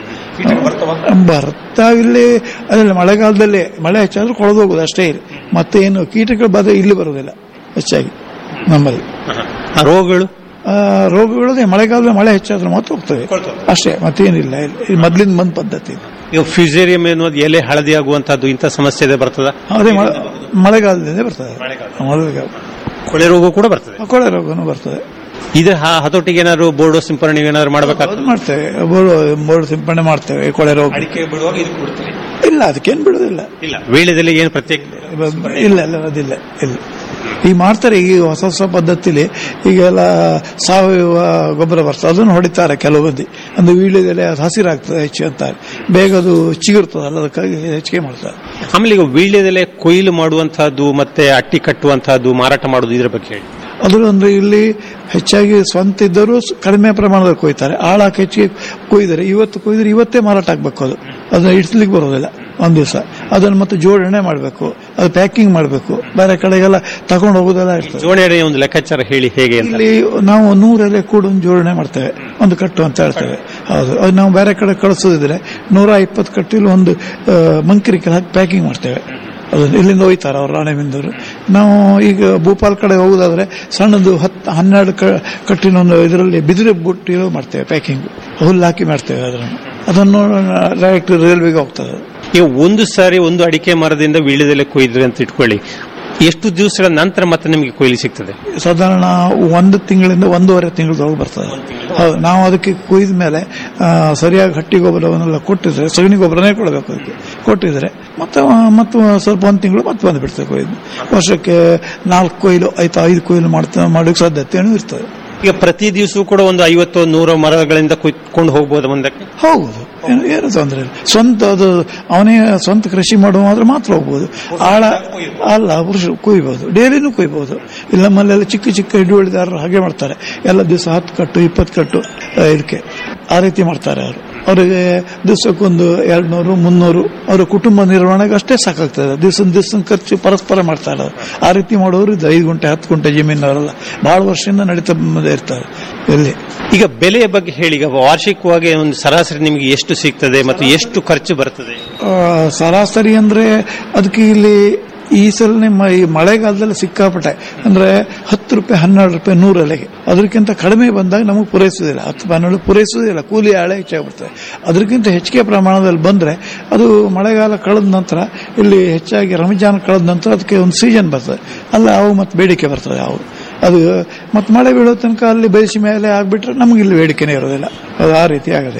ಬರ್ತಾವ ಇಲ್ಲಿ ಅದ್ರಲ್ಲಿ ಮಳೆಗಾಲದಲ್ಲಿ ಮಳೆ ಹೆಚ್ಚಾದ್ರೂ ಕೊಳದು ಹೋಗುದು ಅಷ್ಟೇ ಇಲ್ಲಿ ಮತ್ತೆ ಏನು ಕೀಟಗಳು ಬಾಧೆ ಇಲ್ಲಿ ಬರೋದಿಲ್ಲ ಹೆಚ್ಚಾಗಿ ನಮ್ಮಲ್ಲಿ ಆ ರೋಗಗಳು ಆ, ರೋಗಗಳು ಅದೇ ಮಳೆಗಾಲದಲ್ಲಿ ಮಳೆ ಹೆಚ್ಚಾದ್ರೆ ಮತ್ತೆ ಹೋಗ್ತವೆ ಅಷ್ಟೇ ಮತ್ತೇನಿಲ್ಲ ಇಲ್ಲಿ ಇದು ಮೊದ್ಲಿಂದ ಬಂದ್ ಪದ್ಧತಿ ಇದು. ಈಗ ಫ್ಯೂಸೇರಿಯಂ ಎನ್ನುವುದು ಎಲೆ ಹಳದಿ ಆಗುವಂತಹದ್ದು ಇಂಥ ಸಮಸ್ಯೆ ಇದೆ ಬರ್ತದ ಅದೇ ಮಳೆ- ಮಳೆಗಾಲದಿಂದ ಬರ್ತದೆ ಮಳೆಗಾಲ ಕೊಳೆ ರೋಗ ಕೂಡ ಬರ್ತದೆ ಕೊಳೆ ರೋಗನೂ ಬರ್ತದೆ ಇದ್ರ ಹ- ಹತೋಟಿಗೆ ಏನಾದ್ರು ಬೋರ್ಡು ಸಿಂಪರಣೆ ಏನಾದ್ರು ಅದು ಮಾಡಬೇಕಾಗ್ತದೆ ಮಾಡ್ತೇವೆ ಬೋರ್ಡು ಬೋರ್ಡು ಸಿಂಪಡಣೆ ಮಾಡ್ತೇವೆ ಕೊಳೆ ರೋಗ ಅಡಿಕೆ ಬಿಡುವಾಗ ಇದು ಕೊಡ್ತೀರಿ ಇಲ್ಲ ಅದಕ್ಕೇನು ಬಿಡುದಿಲ್ಲ ಇಲ್ಲ ವೀಳ್ಯದಲ್ಲಿ ಏನು ಪ್ರತ್ಯೇಕ ಇಲ್ಲ ಇಲ್ಲ ಅದಿಲ್ಲ ಇಲ್ಲ ಈಗ ಮಾಡ್ತಾರೆ ಈಗ ಹೊಸ ಹೊಸ ಪದ್ಧತಿಲಿ ಈಗೆಲ್ಲ ಸಾವಯವ ಗೊಬ್ಬರ ಬರ್ತದೆ ಅದನ್ನು ಹೊಡಿತಾರೆ ಕೆಲವು ಮಂದಿ ಅಂದ್ರೆ ವೀಳ್ಯದೆಲೆ ಅದು ಹಸಿರಾಗ್ತದೆ ಹೆಚ್ಚು ಅಂತಾರೆ ಬೇಗ ಅದು ಚಿಗುರ್ತದಲ್ಲ ಅದಕ್ಕಾಗಿ ಹೆಚ್ಚಿಗೆ ಮಾಡ್ತಾರೆ ಆಮೇಲೆ ಈಗ ವೀಳ್ಯದೆಲೆ ಕೊಯ್ಲು ಮಾಡುವಂತಹದ್ದು ಮತ್ತೆ ಅಟ್ಟಿ ಕಟ್ಟುವಂತಹದ್ದು ಮಾರಾಟ ಮಾಡುವುದು ಇದ್ರ ಬಗ್ಗೆ ಹೇಳಿ ಅದ್ರ ಅಂದ್ರೆ ಇಲ್ಲಿ ಹೆಚ್ಚಾಗಿ ಸ್ವಂತ ಇದ್ದರೂ ಸ್- ಕಡಿಮೆ ಪ್ರಮಾಣದಲ್ಲಿ ಕೊಯ್ತಾರೆ ಆಳಾಕ ಹೆಚ್ಚಿಗೆ ಕೊಯ್ದರೆ ಇವತ್ತು ಕೊಯ್ದರೆ ಇವತ್ತೇ ಮಾರಾಟ ಆಗ್ಬೇಕು ಅದು ಅದನ್ನ ಇಡ್ಸ್ಲಿಕ್ಕೆ ಬರೋದಿಲ್ಲ ಒಂದ್ ದಿವಸ ಅದನ್ನು ಮತ್ತೆ ಜೋಡಣೆ ಮಾಡಬೇಕು ಅದು ಪ್ಯಾಕಿಂಗ್ ಮಾಡಬೇಕು ಬೇರೆ ಕಡೆಗೆಲ್ಲ ತಗೊಂಡು ಹೋಗೋದೆಲ್ಲ ಇರ್ತದೆ ಜೋಡಣೆಯ ಒಂದು ಲೆಕ್ಕಾಚಾರ ಹೇಳಿ ಹೇಗೆ ಅಂತ ಇಲ್ಲಿ ನಾವು ನೂರೆಲೆ ಕೂಡ ಒಂದು ಜೋಡಣೆ ಮಾಡ್ತೇವೆ ಒಂದು ಕಟ್ಟು ಅಂತ ಹೇಳ್ತೇವೆ ಹೌದು ಅದು ನಾವು ಬೇರೆ ಕಡೆ ಕಳಿಸೋದಿದ್ರೆ ನೂರ ಇಪ್ಪತ್ತು ಕಟ್ಟಿಲು ಒಂದು ಆ, ಮಂಕಿರಿಕೆ ಹಾಕಿ ಪ್ಯಾಕಿಂಗ್ ಮಾಡ್ತೇವೆ ಅದು ಇಲ್ಲಿಂದ ಹೋಯ್ತಾರೆ ಅವ್ರು ರಾಣೆಬೆಂದೂರು ನಾವು ಈಗ ಭೂಪಾಲ್ ಕಡೆ ಹೋಗೋದಾದ್ರೆ ಸಣ್ಣದು ಹತ್ತು ಹನ್ನೆರಡು ಕ- ಕಟ್ಟಿನ ಒಂದು ಇದರಲ್ಲಿ ಬಿದಿರು ಬುಟ್ಟಿಲು ಮಾಡ್ತೇವೆ ಪ್ಯಾಕಿಂಗ್ ಹುಲ್ಲು ಹಾಕಿ ಮಾಡ್ತೇವೆ ಅದನ್ನು ಅದನ್ನು ಡೈರೆಕ್ಟ್ ರೈಲ್ವೆಗೆ ಹೋಗ್ತದೆ ಅದು. ಈಗ ಒಂದು ಸಾರಿ ಒಂದು ಅಡಿಕೆ ಮರದಿಂದ ವೀಳ್ಯದೆಲೆ ಕೊಯ್ದ್ರಿ ಅಂತ ಇಟ್ಕೊಳ್ಳಿ ಎಷ್ಟು ದಿವಸಗಳ ನಂತರ ಮತ್ತೆ ನಿಮಗೆ ಕೊಯ್ಲಿ ಸಿಗ್ತದೆ ಸಾಧಾರಣ ಒಂದು ತಿಂಗಳಿಂದ ಒಂದೂವರೆ ತಿಂಗಳದೊಳಗೆ ಬರ್ತದೆ ಹೌದು ನಾವು ಅದಕ್ಕೆ ಕೊಯ್ದ ಮೇಲೆ ಆ, ಸರಿಯಾಗಿ ಹಟ್ಟಿ ಗೊಬ್ಬರವನ್ನೆಲ್ಲ ಕೊಟ್ಟಿದ್ರೆ ಸಗಣಿ ಗೊಬ್ಬರನೇ ಕೊಡಬೇಕು ಅದಕ್ಕೆ ಕೊಟ್ಟಿದ್ರೆ ಮತ್ತೆ ಮತ್ತೆ ಸ್ವಲ್ಪ ಒಂದು ತಿಂಗಳು ಮತ್ತೆ ಬಂದ್ಬಿಡ್ತದೆ ಕೊಯ್ದು ವರ್ಷಕ್ಕೆ ನಾಲ್ಕು ಕೊಯ್ಲು ಆಯ್ತು ಐದು ಕೊಯ್ಲು ಮಾಡ್ತಾ ಮಾಡೋಕೆ ಸಾಧ್ಯತೆಯೂ ಇರ್ತದೆ ಈಗ ಪ್ರತಿ ದಿವಸವೂ ಕೂಡ ಒಂದು ಐವತ್ತು ನೂರು ಮರಗಳಿಂದ ಕೊಂಡು ಹೋಗಬಹುದು ಮುಂದಕ್ಕೆ ಹೋಗುದು ಏನು ಏನು ತೊಂದರೆ ಇಲ್ಲ ಸ್ವಂತ ಅದು ಅವನೇ ಸ್ವಂತ ಕೃಷಿ ಮಾಡುವ ಮಾತ್ರ ಮಾತ್ರ ಹೋಗ್ಬೋದು ಆಳ ಅಲ್ಲ ಪುರುಷ ಕೊಯ್ಬೋದು ಡೈಲಿನೂ ಕೊಯ್ಬೋದು ಇಲ್ಲ ನಮ್ಮಲ್ಲೆಲ್ಲ ಚಿಕ್ಕ ಚಿಕ್ಕ ಹಿಡುವಳಿದಾರರು ಹಾಗೆ ಮಾಡ್ತಾರೆ ಎಲ್ಲ ದಿವಸ ಹತ್ತು ಕಟ್ಟು ಇಪ್ಪತ್ತು ಕಟ್ಟು ಆ, ಇದಕ್ಕೆ ಆ ರೀತಿ ಮಾಡ್ತಾರೆ ಅವರು ಅವರಿಗೆ ದಿವಸಕ್ಕೊಂದು ಎರಡು ನೂರು ಮುನ್ನೂರು ಅವರ ಕುಟುಂಬ ನಿರ್ವಹಣೆಗೆ ಅಷ್ಟೇ ಸಾಕಾಗ್ತದೆ ದಿವಸ ದಿವಸ ಖರ್ಚು ಪರಸ್ಪರ ಮಾಡ್ತಾರೆ ಅವ್ರು. ಆ ರೀತಿ ಮಾಡೋರು ಇದು ಐದು ಗುಂಟೆ ಹತ್ತು ಗುಂಟೆ ಜಮೀನವರೆಲ್ಲ ಬಹಳ ವರ್ಷದಿಂದ ನಡೀತಾ ಬಂದೇ ಇರ್ತಾರೆ ಎಲ್ಲಿ ಈಗ ಬೆಲೆಯ ಬಗ್ಗೆ ಹೇಳಿ ಈಗ ವಾರ್ಷಿಕವಾಗಿ ಒಂದು ಸರಾಸರಿ ನಿಮಗೆ ಎಷ್ಟು ಸಿಗ್ತದೆ ಮತ್ತು ಎಷ್ಟು ಖರ್ಚು ಬರ್ತದೆ ಆ, ಸರಾಸರಿ ಅಂದ್ರೆ ಅದಕ್ಕೆ ಇಲ್ಲಿ ಈ ಸಲ ನಿಮ್ಮ ಈ ಮಳೆಗಾಲದಲ್ಲಿ ಸಿಕ್ಕಾಪಟ್ಟೆ ಅಂದ್ರೆ ಹತ್ತು ರೂಪಾಯಿ ಹನ್ನೆರಡು ರೂಪಾಯಿ ನೂರು ಎಲೆಗೆ ಅದಕ್ಕಿಂತ ಕಡಿಮೆ ಬಂದಾಗ ನಮಗೆ ಪೂರೈಸುವುದಿಲ್ಲ ಹತ್ತು ಹನ್ನೆರಡು ಪೂರೈಸುವುದಿಲ್ಲ ಕೂಲಿ ಆಳೆ ಹೆಚ್ಚಾಗ್ಬಿಡ್ತದೆ ಅದಕ್ಕಿಂತ ಹೆಚ್ಚಿಗೆ ಪ್ರಮಾಣದಲ್ಲಿ ಬಂದ್ರೆ ಅದು ಮಳೆಗಾಲ ಕಳೆದ ನಂತರ ಇಲ್ಲಿ ಹೆಚ್ಚಾಗಿ ರಂಜಾನ್ ಕಳೆದ ನಂತರ ಅದಕ್ಕೆ ಒಂದು ಸೀಸನ್ ಬರ್ತದೆ ಅಲ್ಲ ಅವು ಮತ್ತೆ ಬೇಡಿಕೆ ಬರ್ತದೆ ಅವು ಅದು ಮತ್ತೆ ಮಳೆ ಬೀಳೋ ತನಕ ಅಲ್ಲಿ ಬೇಯಿಸಿ ಮೇಲೆ ಆಗ್ಬಿಟ್ರೆ ನಮಗೆ ಇಲ್ಲಿ ಬೇಡಿಕೆನೇ ಇರೋದಿಲ್ಲ ಅದು ಆ ರೀತಿ ಆಗದೆ ಇಲ್ಲಿ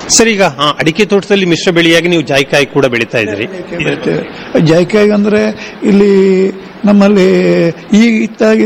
ಸರ್ ಈಗ ಆ, ಅಡಿಕೆ ತೋಟದಲ್ಲಿ ಮಿಶ್ರ ಬೆಳೆಯಾಗಿ ನೀವು ಜಾಯಿಕಾಯಿ ಕೂಡ ಬೆಳೀತಾ ಇದ್ದೀರಿ ಬೆಳಿತೇವೆ ಜಾಯ್ಕಾಯಿ ಅಂದ್ರೆ ಇಲ್ಲಿ ನಮ್ಮಲ್ಲಿ ಈಗ ಇತ್ತಾಗಿ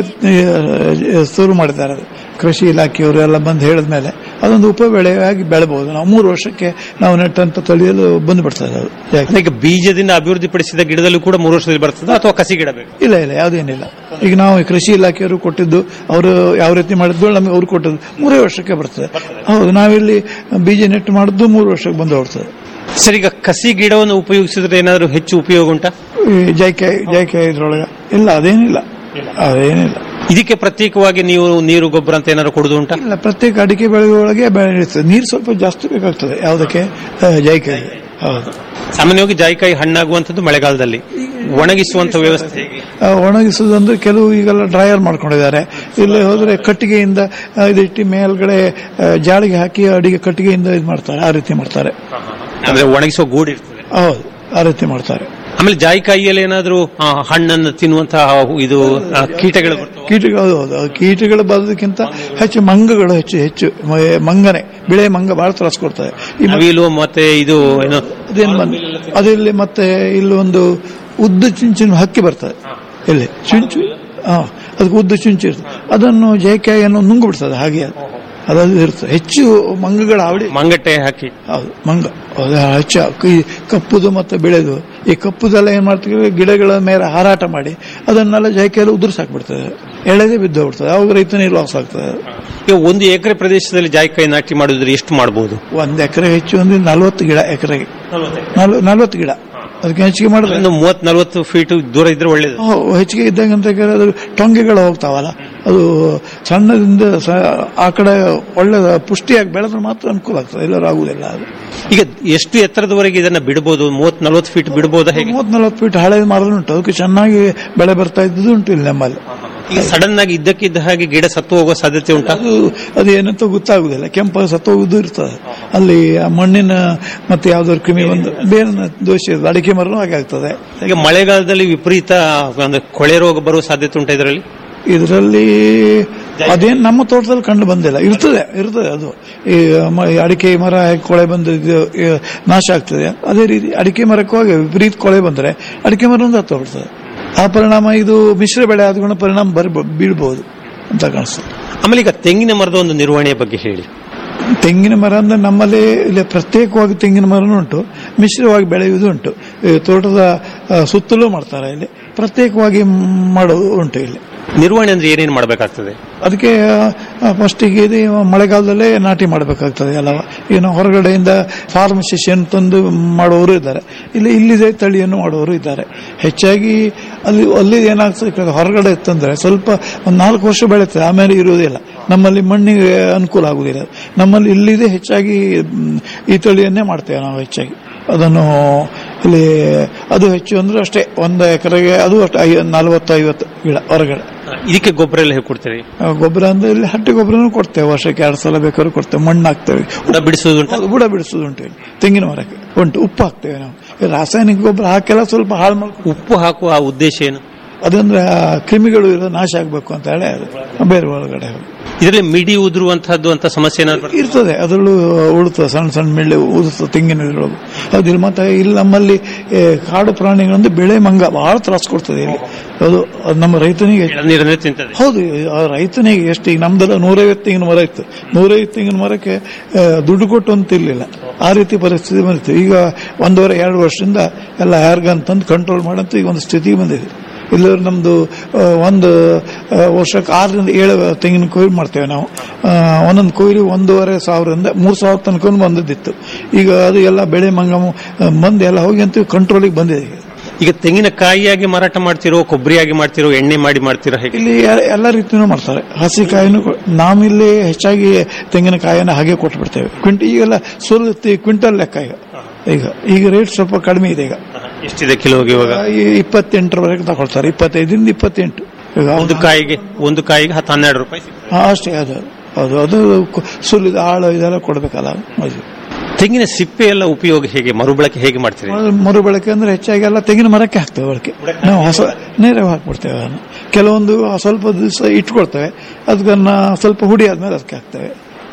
ಆ, ಶುರು ಮಾಡಿದ್ದಾರೆ ಅದು. ಕೃಷಿ ಇಲಾಖೆಯವರು ಎಲ್ಲ ಬಂದು ಹೇಳಿದ್ಮೇಲೆ ಅದೊಂದು ಉಪಬೆಳೆಯಾಗಿ ಬೆಳಬಹುದು ನಾವು ಮೂರು ವರ್ಷಕ್ಕೆ ನಾವು ನೆಟ್ಟಂತ ತಳಿಯಲು ಬಂದು ಬಿಡ್ತದೆ ಅದು ಜಾಯ್ಕಾಯಿ. ಈಗ ಬೀಜದಿಂದ ಅಭಿವೃದ್ಧಿಪಡಿಸಿದ ಗಿಡದಲ್ಲೂ ಕೂಡ ಮೂರು ವರ್ಷದಲ್ಲಿ ಬರ್ತದೆ ಅಥವಾ ಕಸಿ ಗಿಡ ಬೇಕು ಇಲ್ಲ ಇಲ್ಲ ಯಾವುದೇನಿಲ್ಲ ಈಗ ನಾವು ಈ ಕೃಷಿ ಇಲಾಖೆಯವರು ಕೊಟ್ಟಿದ್ದು ಅವರು ಯಾವ ರೀತಿ ಮಾಡಿದ್ದು ನಮಗೆ ಅವ್ರು ಕೊಟ್ಟದ್ದು ಮೂರೇ ವರ್ಷಕ್ಕೆ ಬರ್ತದೆ ಹೌದು ನಾವಿಲ್ಲಿ ಬೀಜ ನೆಟ್ಟು ಮಾಡಿದ್ದು ಮೂರು ವರ್ಷಕ್ಕೆ ಬಂದು ಹೊಡ್ತದೆ ಸರ್ ಈಗ ಕಸಿ ಗಿಡವನ್ನು ಉಪಯೋಗಿಸಿದ್ರೆ ಏನಾದರೂ ಹೆಚ್ಚು ಉಪಯೋಗ ಉಂಟಾ ಈ ಜಾಯ್ಕಾಯಿ ಜಾಯ್ಕಾಯಿ ಇದ್ರೊಳಗೆ ಇಲ್ಲ ಅದೇನಿಲ್ಲ ಅದೇನಿಲ್ಲ ಇದಕ್ಕೆ ಪ್ರತ್ಯೇಕವಾಗಿ ನೀವು ನೀರು ಗೊಬ್ಬರ ಅಂತ ಏನಾದ್ರು ಕೊಡುದು ಉಂಟಾ ಇಲ್ಲ ಪ್ರತ್ಯೇಕ ಅಡಿಕೆ ಬೆಳೆಯೊಳಗೆ ಬೆಳೆಯುತ್ತದೆ ನೀರು ಸ್ವಲ್ಪ ಜಾಸ್ತಿ ಬೇಕಾಗ್ತದೆ ಯಾವುದಕ್ಕೆ ಆ, ಜಾಯಿಕಾಯಿಗೆ ಹೌದು ಸಾಮಾನ್ಯವಾಗಿ ಜಾಯಿಕಾಯಿ ಹಣ್ಣಾಗುವಂತದ್ದು ಮಳೆಗಾಲದಲ್ಲಿ ಒಣಗಿಸುವಂತ ವ್ಯವಸ್ಥೆ ಹೇಗೆ ಆ, ಒಣಗಿಸುವುದಂದ್ರೆ ಕೆಲವು ಈಗೆಲ್ಲ ಡ್ರೈಯರ್ ಮಾಡ್ಕೊಂಡಿದ್ದಾರೆ ಇಲ್ಲಿ ಹೋದ್ರೆ ಕಟ್ಟಿಗೆಯಿಂದ ಆ, ಇದಿಟ್ಟು ಮೇಲ್ಗಡೆ ಆ, ಜಾಳಿಗೆ ಹಾಕಿ ಅಡಿಗೆ ಕಟ್ಟಿಗೆಯಿಂದ ಇದು ಮಾಡ್ತಾರೆ ಆ ರೀತಿ ಮಾಡ್ತಾರೆ ಅಂದ್ರೆ ಒಣಗಿಸುವ ಗೂಡು ಇರ್ತದೆ ಹೌದು ಆ ರೀತಿ ಮಾಡ್ತಾರೆ ಆಮೇಲೆ ಜಾಯಿಕಾಯಿಯಲ್ಲಿ ಏನಾದರೂ ಆ, ಹಣ್ಣನ್ನು ತಿನ್ನುವಂತಹ ಇದು ಆ, ಕೀಟಗಳು ಬರ್ತವೆ ಕೀಟಗಳು ಹೌದು, ಹೌದು ಆ ಕೀಟಗಳು ಬರೋದಕ್ಕಿಂತ ಹೆಚ್ಚು ಮಂಗಗಳು ಹೆಚ್ಚು ಹೆಚ್ಚು ಮ- ಮಂಗನೆ ಬಿಳೆ ಮಂಗ ಬಹಳ ತ್ರಾಸ ಕೊಡ್ತದೆ ಈ ಮ- ನವಿಲು ಮತ್ತೆ ಇದು ಏನು ಅದೇನು ಬಂದು ಅದಿಲ್ಲಿ ಮತ್ತೆ ಇಲ್ಲಿ ಒಂದು ಉದ್ದ ಚುಂಚಿನ ಹಕ್ಕಿ ಬರ್ತದೆ ಇಲ್ಲಿ ಚುಂಚು ಹಾ ಅದಕ್ಕೆ ಉದ್ದ ಚುಂಚು ಇರ್ತದೆ ಅದನ್ನು ಜೈಕಾಯಿಯನ್ನು ನುಂಗು ಬಿಡ್ತದೆ ಹಾಗೆ ಅದು. ಅದು ಇರ್ತದೆ ಹೆಚ್ಚು ಮಂಗಗಳ ಅವಳಿ ಮಂಗಟ್ಟೆ ಹಾಕಿ ಹೌದು ಮಂಗ ಅದು ಹೆಚ್ಚು ಈ ಕಪ್ಪುದು ಮತ್ತೆ ಬೆಳೆದು ಈ ಕಪ್ಪುದೆಲ್ಲ ಏನ್ ಮಾಡ್ತೀವಿ ಗಿಡಗಳ ಮೇಲೆ ಹಾರಾಟ ಮಾಡಿ ಅದನ್ನೆಲ್ಲ ಜೈಕಾಯಲ್ಲಿ ಉದುರ್ಸಾಕ್ಬಿಡ್ತದೆ ಎಳೆದೇ ಬಿದ್ದು ಹೋಗ್ಬಿಡ್ತದೆ ಅವಾಗ ರೈತನಿಗೆ ಲಾಸ್ ಆಗ್ತದೆ ಈಗ ಒಂದು ಎಕರೆ ಪ್ರದೇಶದಲ್ಲಿ ಜಾಯಿಕಾಯಿ ನಾಟಿ ಮಾಡಿದ್ರೆ ಎಷ್ಟು ಮಾಡಬಹುದು ಒಂದ್ ಎಕರೆ ಹೆಚ್ಚು ಒಂದು ನಲ್ವತ್ತು ಗಿಡ ಎಕರೆಗೆ ನಲ್ವತ್ತು ಗಿಡ ಅದಕ್ಕೆ ಹೆಚ್ಚಿಗೆ ಮಾಡಿದ್ರೆ ಒಂದು ಮೂವತ್ ನಲ್ವತ್ತು ಫೀಟ್ ದೂರ ಇದ್ರೆ ಒಳ್ಳೇದು ಹೋ, ಹೆಚ್ಚಿಗೆ ಇದ್ದಂಗೆ ಅಂತ ಅದು ಟೊಂಗೆಗಳು ಹೋಗ್ತಾವಲ್ಲ ಅದು ಸಣ್ಣದಿಂದ ಸ- ಆ ಕಡೆ ಒಳ್ಳೆ ಪುಷ್ಟಿಯಾಗಿ ಬೆಳೆದ್ರೆ ಮಾತ್ರ ಅನುಕೂಲ ಆಗ್ತದೆ ಎಲ್ಲರೂ ಆಗುದಿಲ್ಲ ಅದು ಈಗ ಎಷ್ಟು ಎತ್ತರದವರೆಗೆ ಇದನ್ನ ಬಿಡಬಹುದು ಮೂವತ್ ನಲ್ವತ್ತು ಫೀಟ್ ಬಿಡಬಹುದಾ ಹೇಗೆ ಮೂವತ್ ನಲ್ವತ್ತು ಫೀಟ್ ಹಳೆ ಮರಳು ಉಂಟು ಅದಕ್ಕೆ ಚೆನ್ನಾಗಿ ಬೆಳೆ ಬರ್ತಾ ಇದ್ದದ್ದು ಉಂಟು ಇಲ್ಲಿ ನಮ್ಮಲ್ಲಿ ಈಗ ಸಡನ್ ಆಗಿ ಇದ್ದಕ್ಕಿದ್ದ ಹಾಗೆ ಗಿಡ ಸತ್ತು ಹೋಗುವ ಸಾಧ್ಯತೆ ಉಂಟಾ ಅದು ಅದು ಏನಂತ ಗೊತ್ತಾಗುದಿಲ್ಲ ಕೆಂಪಾಗಿ ಸತ್ತೋಗುದು ಇರ್ತದೆ ಅಲ್ಲಿ ಆ ಮಣ್ಣಿನ ಮತ್ತೆ ಯಾವ್ದಾದ್ರು ಕ್ರಿಮಿ ಬಂದು ಬೇರೆ ದೋಷ ಇರ್ತದೆ ಅಡಿಕೆ ಮರನೂ ಹಾಗೆ ಆಗ್ತದೆ ಈಗ ಮಳೆಗಾಲದಲ್ಲಿ ವಿಪರೀತ ಅಂದ್ರೆ ಕೊಳೆ ರೋಗ ಬರುವ ಸಾಧ್ಯತೆ ಉಂಟಾ ಇದರಲ್ಲಿ ಇದರಲ್ಲಿ ಅದೇನು ನಮ್ಮ ತೋಟದಲ್ಲಿ ಕಂಡು ಬಂದಿಲ್ಲ ಇರ್ತದೆ ಇರ್ತದೆ ಅದು ಈ ಮ- ಈ ಅಡಿಕೆ ಮರ ಹೇಗೆ ಕೊಳೆ ಬಂದು ಇದು, ಈ, ನಾಶ ಆಗ್ತದೆ ಅದೇ ರೀತಿ ಅಡಿಕೆ ಮರಕ್ಕೂ ಹಾಗೆ ವಿಪರೀತ ಕೊಳೆ ಬಂದರೆ ಅಡಿಕೆ ಮರ ಒಂದು ಹತ್ತು ಹೋಗ್ತದೆ ಆ ಪರಿಣಾಮ ಇದು ಮಿಶ್ರ ಬೆಳೆ ಆದ್ಕೊಂಡು ಪರಿಣಾಮ ಬರ್ ಬೀಳ್ಬಹುದು ಅಂತ ಕಾಣಿಸ್ತದೆ ಆಮೇಲೆ ಈಗ ತೆಂಗಿನ ಮರದ ಒಂದು ನಿರ್ವಹಣೆಯ ಬಗ್ಗೆ ಹೇಳಿ ತೆಂಗಿನ ಮರ ಅಂದ್ರೆ ನಮ್ಮಲ್ಲಿ ಇಲ್ಲಿ ಪ್ರತ್ಯೇಕವಾಗಿ ತೆಂಗಿನ ಮರನೂ ಉಂಟು ಮಿಶ್ರವಾಗಿ ಬೆಳೆಯುವುದು ಉಂಟು ಈ ತೋಟದ ಆ, ಸುತ್ತಲೂ ಮಾಡ್ತಾರೆ ಇಲ್ಲಿ ಪ್ರತ್ಯೇಕವಾಗಿ ಮಾಡೋದು ಉಂಟು ಇಲ್ಲಿ ನಿರ್ವಹಣೆ ಅಂದ್ರೆ ಏನೇನು ಮಾಡಬೇಕಾಗ್ತದೆ ಅದಕ್ಕೆ ಫಸ್ಟಿಗೆ ಇದು ಮಳೆಗಾಲದಲ್ಲೇ ನಾಟಿ ಮಾಡಬೇಕಾಗ್ತದೆ ಎಲ್ಲವ ಏನು ಹೊರಗಡೆಯಿಂದ ಫಾರ್ಮಸಿಷನ್ ತಂದು ಮಾಡುವವರು ಇದ್ದಾರೆ ಇಲ್ಲಿ ಇಲ್ಲಿದೆ ತಳಿಯನ್ನು ಮಾಡುವವರು ಇದ್ದಾರೆ ಹೆಚ್ಚಾಗಿ ಅಲ್ಲಿ ಅಲ್ಲಿ ಏನಾಗ್ತದೆ ಹೊರಗಡೆ ಇತ್ತಂದ್ರೆ ಸ್ವಲ್ಪ ಒಂದು ನಾಲ್ಕು ವರ್ಷ ಬೆಳೀತದೆ ಆಮೇಲೆ ಇರುವುದಿಲ್ಲ ನಮ್ಮಲ್ಲಿ ಮಣ್ಣಿಗೆ ಅನುಕೂಲ ಆಗುವುದಿಲ್ಲ ನಮ್ಮಲ್ಲಿ ಇಲ್ಲಿದೆ ಹೆಚ್ಚಾಗಿ ಮ್, ಈ ತಳಿಯನ್ನೇ ಮಾಡ್ತೇವೆ ನಾವು ಹೆಚ್ಚಾಗಿ ಅದನ್ನು ಇಲ್ಲಿ ಅದು ಹೆಚ್ಚು ಅಂದ್ರೆ ಅಷ್ಟೇ ಒಂದು ಎಕರೆಗೆ ಅದು ಅಷ್ಟೇ ಐ ನಲವತ್ತು ಐವತ್ತು ಗಿಡ ಹೊರಗಡೆ ಇದಕ್ಕೆ ಗೊಬ್ಬರ ಎಲ್ಲ ಹೇಗೆ ಕೊಡ್ತೀರಿ ಆ, ಗೊಬ್ಬರ ಅಂದ್ರೆ ಇಲ್ಲಿ ಹಟ್ಟಿ ಗೊಬ್ಬರನೂ ಕೊಡ್ತೇವೆ ವರ್ಷಕ್ಕೆ ಎರಡು ಸಲ ಬೇಕಾದ್ರೂ ಕೊಡ್ತೇವೆ ಮಣ್ಣು ಹಾಕ್ತೇವೆ ಬುಡ ಬಿಡಿಸೋದು ಉಂಟಾ ಅದು ಬುಡ ಬಿಡಿಸೋದು ಉಂಟು ಇಲ್ಲಿ. ತೆಂಗಿನ ಮರಕ್ಕೆ ಉಂಟು ಉಪ್ಪು ಹಾಕ್ತೇವೆ ನಾವು ಈ ರಾಸಾಯನಿಕ ಗೊಬ್ಬರ ಹಾಕೆಲ್ಲ ಸ್ವಲ್ಪ ಹಾಳು ಮಾಡ್ಕೊಂಡು ಉಪ್ಪು ಹಾಕುವ ಆ ಉದ್ದೇಶ ಏನು ಅದಂದ್ರೆ ಆ ಕ್ರಿಮಿಗಳು ಇರೋ ನಾಶ ಆಗ್ಬೇಕು ಅಂತ ಹೇಳಿ ಅದು ಬೇರೆ ಒಳಗಡೆ ಇದರಲ್ಲಿ ಮಿಡಿ ಉದುರುವಂತಹದ್ದು ಅಂತ ಸಮಸ್ಯೆ ಏನಾದ್ರು ಬರ್ತದಾ? ಇರ್ತದೆ ಅದರಲ್ಲೂ ಉಳುತ್ತದೆ ಸಣ್ಣ ಸಣ್ಣ ಮಿಳ್ಳೆ ಊದುತ್ತದೆ ತೆಂಗಿನ ಇದ್ರೊಳಗೆ ಅದು ಇಲ್ಲಿ ಮತ್ತೆ ಇಲ್ಲಿ ನಮ್ಮಲ್ಲಿ ಏ, ಕಾಡು ಪ್ರಾಣಿಗಳಂದ್ರೆ ಬೆಳೆ ಮಂಗ ಬಹಳ ತ್ರಾಸ ಕೊಡ್ತದೆ ಇಲ್ಲಿ ಅದು ಅದು ನಮ್ಮ ರೈತನಿಗೆ ಎಳನೀರನ್ನೇ ತಿಂತದೆ ಹೌದು ಆ ರೈತನಿಗೆ ಎಷ್ಟು ಈಗ ನಮ್ದೆಲ್ಲ ನೂರೈವತ್ತು ತೆಂಗಿನ ಮರ ಇತ್ತು ನೂರೈವತ್ತು ತೆಂಗಿನ ಮರಕ್ಕೆ ಆ, ದುಡ್ಡು ಕೊಟ್ಟು ಅಂತ ಇರ್ಲಿಲ್ಲ ಆ ರೀತಿ ಪರಿಸ್ಥಿತಿ ಬಂದಿತ್ತು ಈಗ ಒಂದೂವರೆ ಎರಡು ವರ್ಷದಿಂದ ಎಲ್ಲ ಯಾರಿಗಂತಂದು ಕಂಟ್ರೋಲ್ ಮಾಡಂತ ಈಗ ಒಂದು ಸ್ಥಿತಿಗೆ ಬಂದಿದೆ ಇಲ್ಲದ್ರೆ ನಮ್ದು ಆ, ಒಂದು ಆ, ವರ್ಷಕ್ಕೆ ಆರರಿಂದ ಏಳು ತೆಂಗಿನ ಕೊಯ್ಲು ಮಾಡ್ತೇವೆ ನಾವು ಆ, ಒಂದೊಂದು ಕೊಯ್ಲು ಒಂದೂವರೆ ಸಾವಿರದಿಂದ ಮೂರು ಸಾವಿರ ತನಕ ಬಂದದ್ದಿತ್ತು ಈಗ ಅದು ಎಲ್ಲ ಬೆಳೆ ಮಂಗಮ ಮಂದಿ ಎಲ್ಲ ಹೋಗಿ ಅಂತ ಕಂಟ್ರೋಲಿಗೆ ಬಂದಿದೆ ಈಗ ಈಗ ತೆಂಗಿನಕಾಯಿಯಾಗಿ ಮಾರಾಟ ಮಾಡ್ತಿರೋ ಕೊಬ್ಬರಿಯಾಗಿ ಮಾಡ್ತಿರೋ ಎಣ್ಣೆ ಮಾಡಿ ಮಾಡ್ತಿರೋ ಹೇಗೆ ಇಲ್ಲಿ ಎ- ಎಲ್ಲ ರೀತಿನೂ ಮಾಡ್ತಾರೆ ಹಸಿ ಕಾಯಿನೂ ಕೊ- ನಾವಿಲ್ಲಿ ಹೆಚ್ಚಾಗಿ ತೆಂಗಿನಕಾಯಿಯನ್ನು ಹಾಗೆ ಕೊಟ್ಟು ಬಿಡ್ತೇವೆ ಕ್ವಿಂಟ ಈಗೆಲ್ಲ ಸುಲಿತಿ ಕ್ವಿಂಟಲ್ ಲೆಕ್ಕ ಈಗ ಈಗ ಈಗ ರೇಟ್ ಸ್ವಲ್ಪ ಕಡಿಮೆ ಇದೆ ಈಗ ಎಷ್ಟಿದೆ ಕಿಲೋಗೆ ಇವಾಗ ಈ ಇಪ್ಪತ್ತೆಂಟರವರೆಗೆ ತಗೊಳ್ತಾರೆ ಇಪ್ಪತ್ತೈದರಿಂದ ಇಪ್ಪತ್ತೆಂಟು ಈಗ ಒಂದು ಕಾಯಿಗೆ ಒಂದು ಕಾಯಿಗೆ ಹತ್ತು ಹನ್ನೆರಡು ರೂಪಾಯಿ ಸಿಗ್ತದೆ. ಹಾ, ಅಷ್ಟೇ ಅದು ಅದು ಅದು ಕು- ಸುಲಿದ ಆಳು ಇದೆಲ್ಲ ಕೊಡ್ಬೇಕಲ್ಲ ಅದು ತೆಂಗಿನ ಸಿಪ್ಪೆ ಎಲ್ಲ ಉಪಯೋಗ ಹೇಗೆ ಮರುಬಳಕೆ ಹೇಗೆ ಮಾಡ್ತೀರಿ ಮರುಬಳಕೆ ಅಂದ್ರೆ ಹೆಚ್ಚಾಗಿ ಎಲ್ಲ ತೆಂಗಿನ ಮರಕ್ಕೆ ಹಾಕ್ತೇವೆ ಬಳಕೆ ನಾವು ಹೊಸ ನೇರವಾಗಿ ಹಾಕ್ಬಿಡ್ತೇವೆ ಅದನ್ನು ಕೆಲವೊಂದು ಸ್ವಲ್ಪ ದಿವಸ ಇಟ್ಕೊಳ್ತೇವೆ ಅದನ್ನ ಸ್ವಲ್ಪ ಹುಡಿ ಆದ್ಮೇಲೆ ಅದಕ್ಕೆ ಹಾಕ್ತೇವೆ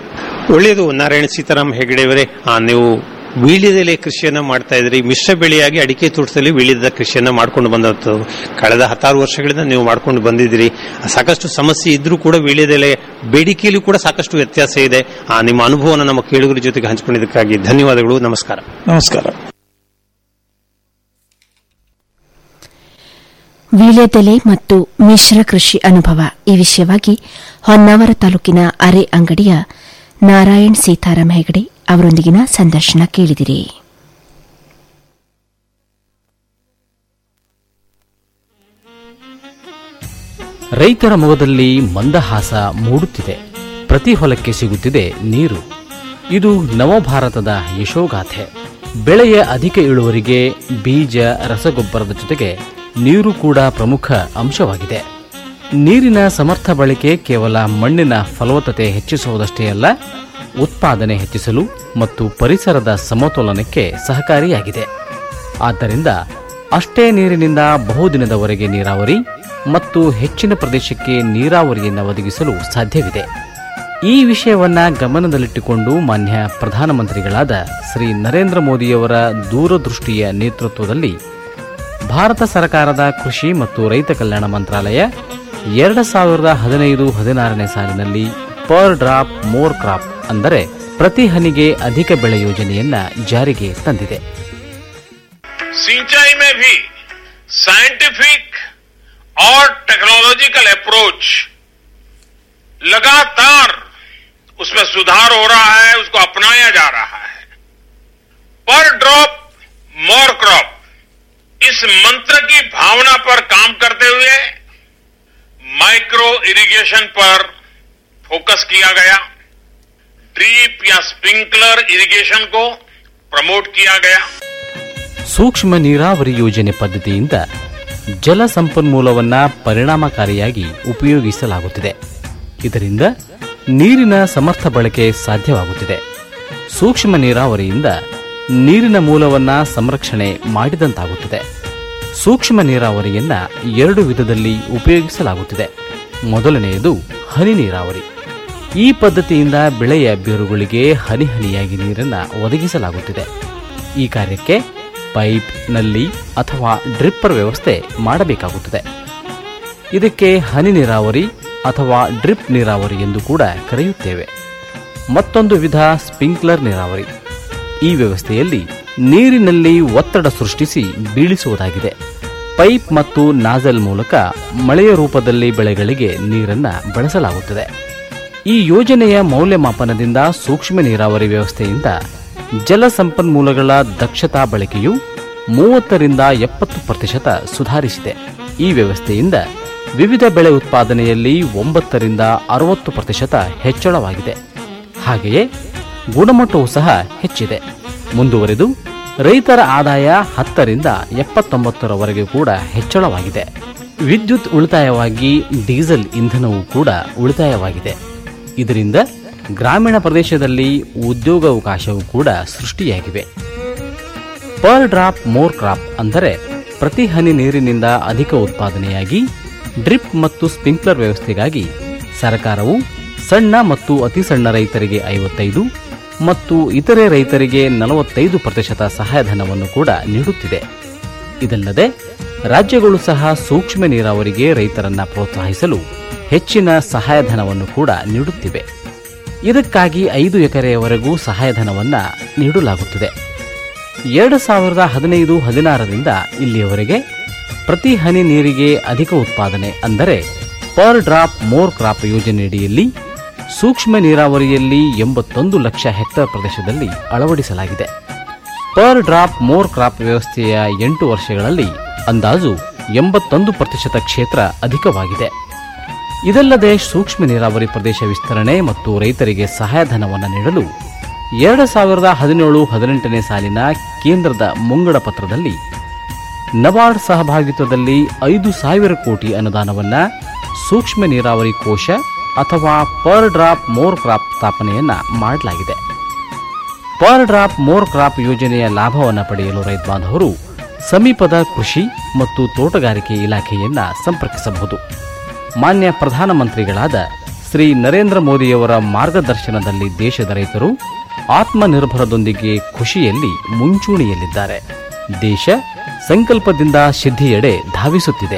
ಒಳ್ಳೆಯದು ನಾರಾಯಣ ಸೀತಾರಾಮ್ ಹೆಗಡೆಯವರೇ ಆ, ನೀವು ವೀಳ್ಯದೆಲೆ ಕೃಷಿಯನ್ನ ಮಾಡ್ತಾ ಇದ್ರಿ ಮಿಶ್ರ ಬೆಳೆಯಾಗಿ ಅಡಿಕೆ ತೋಟದಲ್ಲಿ ವೀಳ್ಯದ ಕೃಷಿಯನ್ನ ಮಾಡ್ಕೊಂಡು ಬಂದದ್ದು ಕಳೆದ ಹತ್ತಾರು ವರ್ಷಗಳಿಂದ ನೀವು ಮಾಡ್ಕೊಂಡು ಬಂದಿದ್ದೀರಿ ಸಾಕಷ್ಟು ಸಮಸ್ಯೆ ಇದ್ರೂ ಕೂಡ ವೀಳ್ಯದೆಲೆ ಬೇಡಿಕೆಯಲ್ಲೂ ಕೂಡ ಸಾಕಷ್ಟು ವ್ಯತ್ಯಾಸ ಇದೆ ಆ ನಿಮ್ಮ ಅನುಭವನ ನಮ್ಮ ಕೇಳುಗರ ಜೊತೆಗೆ ಹಂಚಿಕೊಂಡಿದ್ದಕ್ಕಾಗಿ ಧನ್ಯವಾದಗಳು ನಮಸ್ಕಾರ ನಮಸ್ಕಾರ ವೀಳ್ಯದೆಲೆ ಮತ್ತು ಮಿಶ್ರ ಕೃಷಿ ಅನುಭವ ಈ ವಿಷಯವಾಗಿ ಹೊನ್ನಾವರ ತಾಲೂಕಿನ ಅರೆ ಅಂಗಡಿಯ ನಾರಾಯಣ್ ಸೀತಾರಾಮ್ ಹೆಗಡೆ ಅವರೊಂದಿಗಿನ ಸಂದರ್ಶನ ಕೇಳಿದಿರಿ ರೈತರ ಮೊಗದಲ್ಲಿ ಮಂದಹಾಸ ಮೂಡುತ್ತಿದೆ ಪ್ರತಿ ಹೊಲಕ್ಕೆ ಸಿಗುತ್ತಿದೆ ನೀರು ಇದು ನವಭಾರತದ ಯಶೋಗಾಥೆ ಬೆಳೆಯ ಅಧಿಕ ಇಳುವರಿಗೆ ಬೀಜ ರಸಗೊಬ್ಬರದ ಜೊತೆಗೆ ನೀರು ಕೂಡ ಪ್ರಮುಖ ಅಂಶವಾಗಿದೆ ನೀರಿನ ಸಮರ್ಥ ಬಳಕೆ ಕೇವಲ ಮಣ್ಣಿನ ಫಲವತ್ತತೆ ಹೆಚ್ಚಿಸುವುದಷ್ಟೇ ಅಲ್ಲ ಉತ್ಪಾದನೆ ಹೆಚ್ಚಿಸಲು ಮತ್ತು ಪರಿಸರದ ಸಮತೋಲನಕ್ಕೆ ಸಹಕಾರಿಯಾಗಿದೆ ಆದ್ದರಿಂದ ಅಷ್ಟೇ ನೀರಿನಿಂದ ಬಹುದಿನದವರೆಗೆ ನೀರಾವರಿ ಮತ್ತು ಹೆಚ್ಚಿನ ಪ್ರದೇಶಕ್ಕೆ ನೀರಾವರಿಯನ್ನು ಒದಗಿಸಲು ಸಾಧ್ಯವಿದೆ ಈ ವಿಷಯವನ್ನ ಗಮನದಲ್ಲಿಟ್ಟುಕೊಂಡು ಮಾನ್ಯ ಪ್ರಧಾನಮಂತ್ರಿಗಳಾದ ಶ್ರೀ ನರೇಂದ್ರ ಮೋದಿಯವರ ದೂರದೃಷ್ಟಿಯ ನೇತೃತ್ವದಲ್ಲಿ ಭಾರತ ಸರ್ಕಾರದ ಕೃಷಿ ಮತ್ತು ರೈತ ಕಲ್ಯಾಣ ಮಂತ್ರಾಲಯ ಎರಡು ಸಾವಿರದ ಹದಿನೈದು ಹದಿನಾರನೇ ಸಾಲಿನಲ್ಲಿ ಪರ್ ಡ್ರಾಪ್ ಮೋರ್ ಕ್ರಾಪ್ ಅಂದರೆ ಪ್ರತಿ ಹನಿಗೆ ಅಧಿಕ ಬೆಳೆ ಯೋಜನೆಯನ್ನ ಜಾರಿಗೆ ತಂದಿದೆ सिंचाई में भी साइंटिफिक और टेक्नोलॉजिकल अप्रोच लगातार उसमें सुधार हो रहा है उसको अपनाया जा रहा है पर ड्रॉप मोर क्रॉप इस मंत्र की भावना पर काम करते हुए माइक्रो इरिगेशन पर फोकस किया गया ड्रीप या स्प्रिंकलर इरिगेशन को प्रमोट किया गया ಸೂಕ್ಷ್ಮ ನೀರಾವರಿ ಯೋಜನೆ ಪದ್ಧತಿಯಿಂದ ಜಲ ಸಂಪನ್ಮೂಲವನ್ನ ಪರಿಣಾಮಕಾರಿಯಾಗಿ ಉಪಯೋಗಿಸಲಾಗುತ್ತಿದೆ ಇದರಿಂದ ನೀರಿನ ಸಮರ್ಥ ಬಳಕೆ ಸಾಧ್ಯವಾಗುತ್ತಿದೆ ಸೂಕ್ಷ್ಮ ನೀರಾವರಿಯಿಂದ ನೀರಿನ ಮೂಲವನ್ನ ಸಂರಕ್ಷಣೆ ಮಾಡಿದಂತಾಗುತ್ತದೆ ಸೂಕ್ಷ್ಮ ನೀರಾವರಿಯನ್ನ ಎರಡು ವಿಧದಲ್ಲಿ ಉಪಯೋಗಿಸಲಾಗುತ್ತಿದೆ ಮೊದಲನೆಯದು ಹನಿ ನೀರಾವರಿ ಈ ಪದ್ಧತಿಯಿಂದ ಬೆಳೆಯ ಬೇರುಗಳಿಗೆ ಹನಿ ಹನಿಯಾಗಿ ನೀರನ್ನು ಒದಗಿಸಲಾಗುತ್ತಿದೆ ಈ ಕಾರ್ಯಕ್ಕೆ ಪೈಪ್ ನಲ್ಲಿ ಅಥವಾ ಡ್ರಿಪ್ಪರ್ ವ್ಯವಸ್ಥೆ ಮಾಡಬೇಕಾಗುತ್ತದೆ ಇದಕ್ಕೆ ಹನಿ ನೀರಾವರಿ ಅಥವಾ ಡ್ರಿಪ್ ನೀರಾವರಿ ಎಂದು ಕೂಡ ಕರೆಯುತ್ತೇವೆ ಮತ್ತೊಂದು ವಿಧ ಸ್ಪ್ರಿಂಕ್ಲರ್ ನೀರಾವರಿ ಈ ವ್ಯವಸ್ಥೆಯಲ್ಲಿ ನೀರಿನಲ್ಲಿ ಒತ್ತಡ ಸೃಷ್ಟಿಸಿ ಬೀಳಿಸುವುದಾಗಿದೆ ಪೈಪ್ ಮತ್ತು ನಾಜಲ್ ಮೂಲಕ ಮಳೆಯ ರೂಪದಲ್ಲಿ ಬೆಳೆಗಳಿಗೆ ನೀರನ್ನ ಬಳಸಲಾಗುತ್ತದೆ ಈ ಯೋಜನೆಯ ಮೌಲ್ಯಮಾಪನದಿಂದ ಸೂಕ್ಷ್ಮ ನೀರಾವರಿ ವ್ಯವಸ್ಥೆಯಿಂದ ಜಲ ಸಂಪನ್ಮೂಲಗಳ ದಕ್ಷತಾ ಬಳಕೆಯು ಮೂವತ್ತರಿಂದ ಎಪ್ಪತ್ತು ಪ್ರತಿಶತ ಸುಧಾರಿಸಿದೆ ಈ ವ್ಯವಸ್ಥೆಯಿಂದ ವಿವಿಧ ಬೆಳೆ ಉತ್ಪಾದನೆಯಲ್ಲಿ ಒಂಬತ್ತರಿಂದ ಅರವತ್ತು ಪ್ರತಿಶತ ಹೆಚ್ಚಳವಾಗಿದೆ ಹಾಗೆಯೇ ಗುಣಮಟ್ಟವೂ ಸಹ ಹೆಚ್ಚಿದೆ ಮುಂದುವರೆದು ರೈತರ ಆದಾಯ ಹತ್ತರಿಂದ ಎಪ್ಪತ್ತೊಂಬತ್ತರವರೆಗೆ ಕೂಡ ಹೆಚ್ಚಳವಾಗಿದೆ ವಿದ್ಯುತ್ ಉಳಿತಾಯವಾಗಿ ಡೀಸೆಲ್ ಇಂಧನವೂ ಕೂಡ ಉಳಿತಾಯವಾಗಿದೆ ಇದರಿಂದ ಗ್ರಾಮೀಣ ಪ್ರದೇಶದಲ್ಲಿ ಉದ್ಯೋಗಾವಕಾಶವೂ ಕೂಡ ಸೃಷ್ಟಿಯಾಗಿವೆ ಪರ್ ಡ್ರಾಪ್ ಮೋರ್ ಕ್ರಾಪ್ ಅಂದರೆ ಪ್ರತಿ ಹನಿ ನೀರಿನಿಂದ ಅಧಿಕ ಉತ್ಪಾದನೆಯಾಗಿ ಡ್ರಿಪ್ ಮತ್ತು ಸ್ಪ್ರಿಂಕ್ಲರ್ ವ್ಯವಸ್ಥೆಗಾಗಿ ಸರ್ಕಾರವು ಸಣ್ಣ ಮತ್ತು ಅತಿ ಸಣ್ಣ ರೈತರಿಗೆ ಐವತ್ತೈದು ಮತ್ತು ಇತರೆ ರೈತರಿಗೆ ನಲವತ್ತೈದು ಪ್ರತಿಶತ ಸಹಾಯಧನವನ್ನು ಕೂಡ ನೀಡುತ್ತಿದೆ ಇದಲ್ಲದೆ ರಾಜ್ಯಗಳು ಸಹ ಸೂಕ್ಷ್ಮ ನೀರಾವರಿಗೆ ರೈತರನ್ನ ಪ್ರೋತ್ಸಾಹಿಸಲು ಹೆಚ್ಚಿನ ಸಹಾಯಧನವನ್ನು ಕೂಡ ನೀಡುತ್ತಿವೆ ಇದಕ್ಕಾಗಿ ಐದು ಎಕರೆಯವರೆಗೂ ಸಹಾಯಧನವನ್ನ ನೀಡಲಾಗುತ್ತಿದೆ ಎರಡು ಸಾವಿರದ ಹದಿನೈದು ಹದಿನಾರರಿಂದ ಇಲ್ಲಿಯವರೆಗೆ ಪ್ರತಿ ಹನಿ ನೀರಿಗೆ ಅಧಿಕ ಉತ್ಪಾದನೆ ಅಂದರೆ ಪರ್ ಡ್ರಾಪ್ ಮೋರ್ ಕ್ರಾಪ್ ಯೋಜನೆಯಡಿಯಲ್ಲಿ ಸೂಕ್ಷ್ಮ ನೀರಾವರಿಯಲ್ಲಿ ಎಂಬತ್ತೊಂದು ಲಕ್ಷ ಹೆಕ್ಟೇರ್ ಪ್ರದೇಶದಲ್ಲಿ ಅಳವಡಿಸಲಾಗಿದೆ ಪರ್ ಡ್ರಾಪ್ ಮೋರ್ ಕ್ರಾಪ್ ವ್ಯವಸ್ಥೆಯ ಎಂಟು ವರ್ಷಗಳಲ್ಲಿ ಅಂದಾಜು ಎಂಬತ್ತೊಂದು ಪ್ರತಿಶತ ಕ್ಷೇತ್ರ ಅಧಿಕವಾಗಿದೆ ಇದಲ್ಲದೆ ಸೂಕ್ಷ್ಮ ನೀರಾವರಿ ಪ್ರದೇಶ ವಿಸ್ತರಣೆ ಮತ್ತು ರೈತರಿಗೆ ಸಹಾಯಧನವನ್ನು ನೀಡಲು ಎರಡು ಸಾವಿರದ ಹದಿನೇಳು ಹದಿನೆಂಟನೇ ಸಾಲಿನ ಕೇಂದ್ರದ ಮುಂಗಡ ಪತ್ರದಲ್ಲಿ ನಬಾರ್ಡ್ ಸಹಭಾಗಿತ್ವದಲ್ಲಿ ಐದು ಸಾವಿರ ಕೋಟಿ ಅನುದಾನವನ್ನ ಸೂಕ್ಷ್ಮ ನೀರಾವರಿ ಕೋಶ ಅಥವಾ ಪರ್ ಡ್ರಾಪ್ ಮೋರ್ ಕ್ರಾಪ್ ಸ್ಥಾಪನೆಯನ್ನ ಮಾಡಲಾಗಿದೆ ಪರ್ ಡ್ರಾಪ್ ಮೋರ್ ಕ್ರಾಪ್ ಯೋಜನೆಯ ಲಾಭವನ್ನು ಪಡೆಯಲು ರೈತ ಬಾಂಧವರು ಸಮೀಪದ ಕೃಷಿ ಮತ್ತು ತೋಟಗಾರಿಕೆ ಇಲಾಖೆಯನ್ನ ಸಂಪರ್ಕಿಸಬಹುದು ಮಾನ್ಯ ಪ್ರಧಾನಮಂತ್ರಿಗಳಾದ ಶ್ರೀ ನರೇಂದ್ರ ಮೋದಿಯವರ ಮಾರ್ಗದರ್ಶನದಲ್ಲಿ ದೇಶದ ರೈತರು ಆತ್ಮನಿರ್ಭರದೊಂದಿಗೆ ಖುಷಿಯಲ್ಲಿ ಮುಂಚೂಣಿಯಲ್ಲಿದ್ದಾರೆ ದೇಶ ಸಂಕಲ್ಪದಿಂದ ಸಿದ್ಧಿಯೆಡೆ ಧಾವಿಸುತ್ತಿದೆ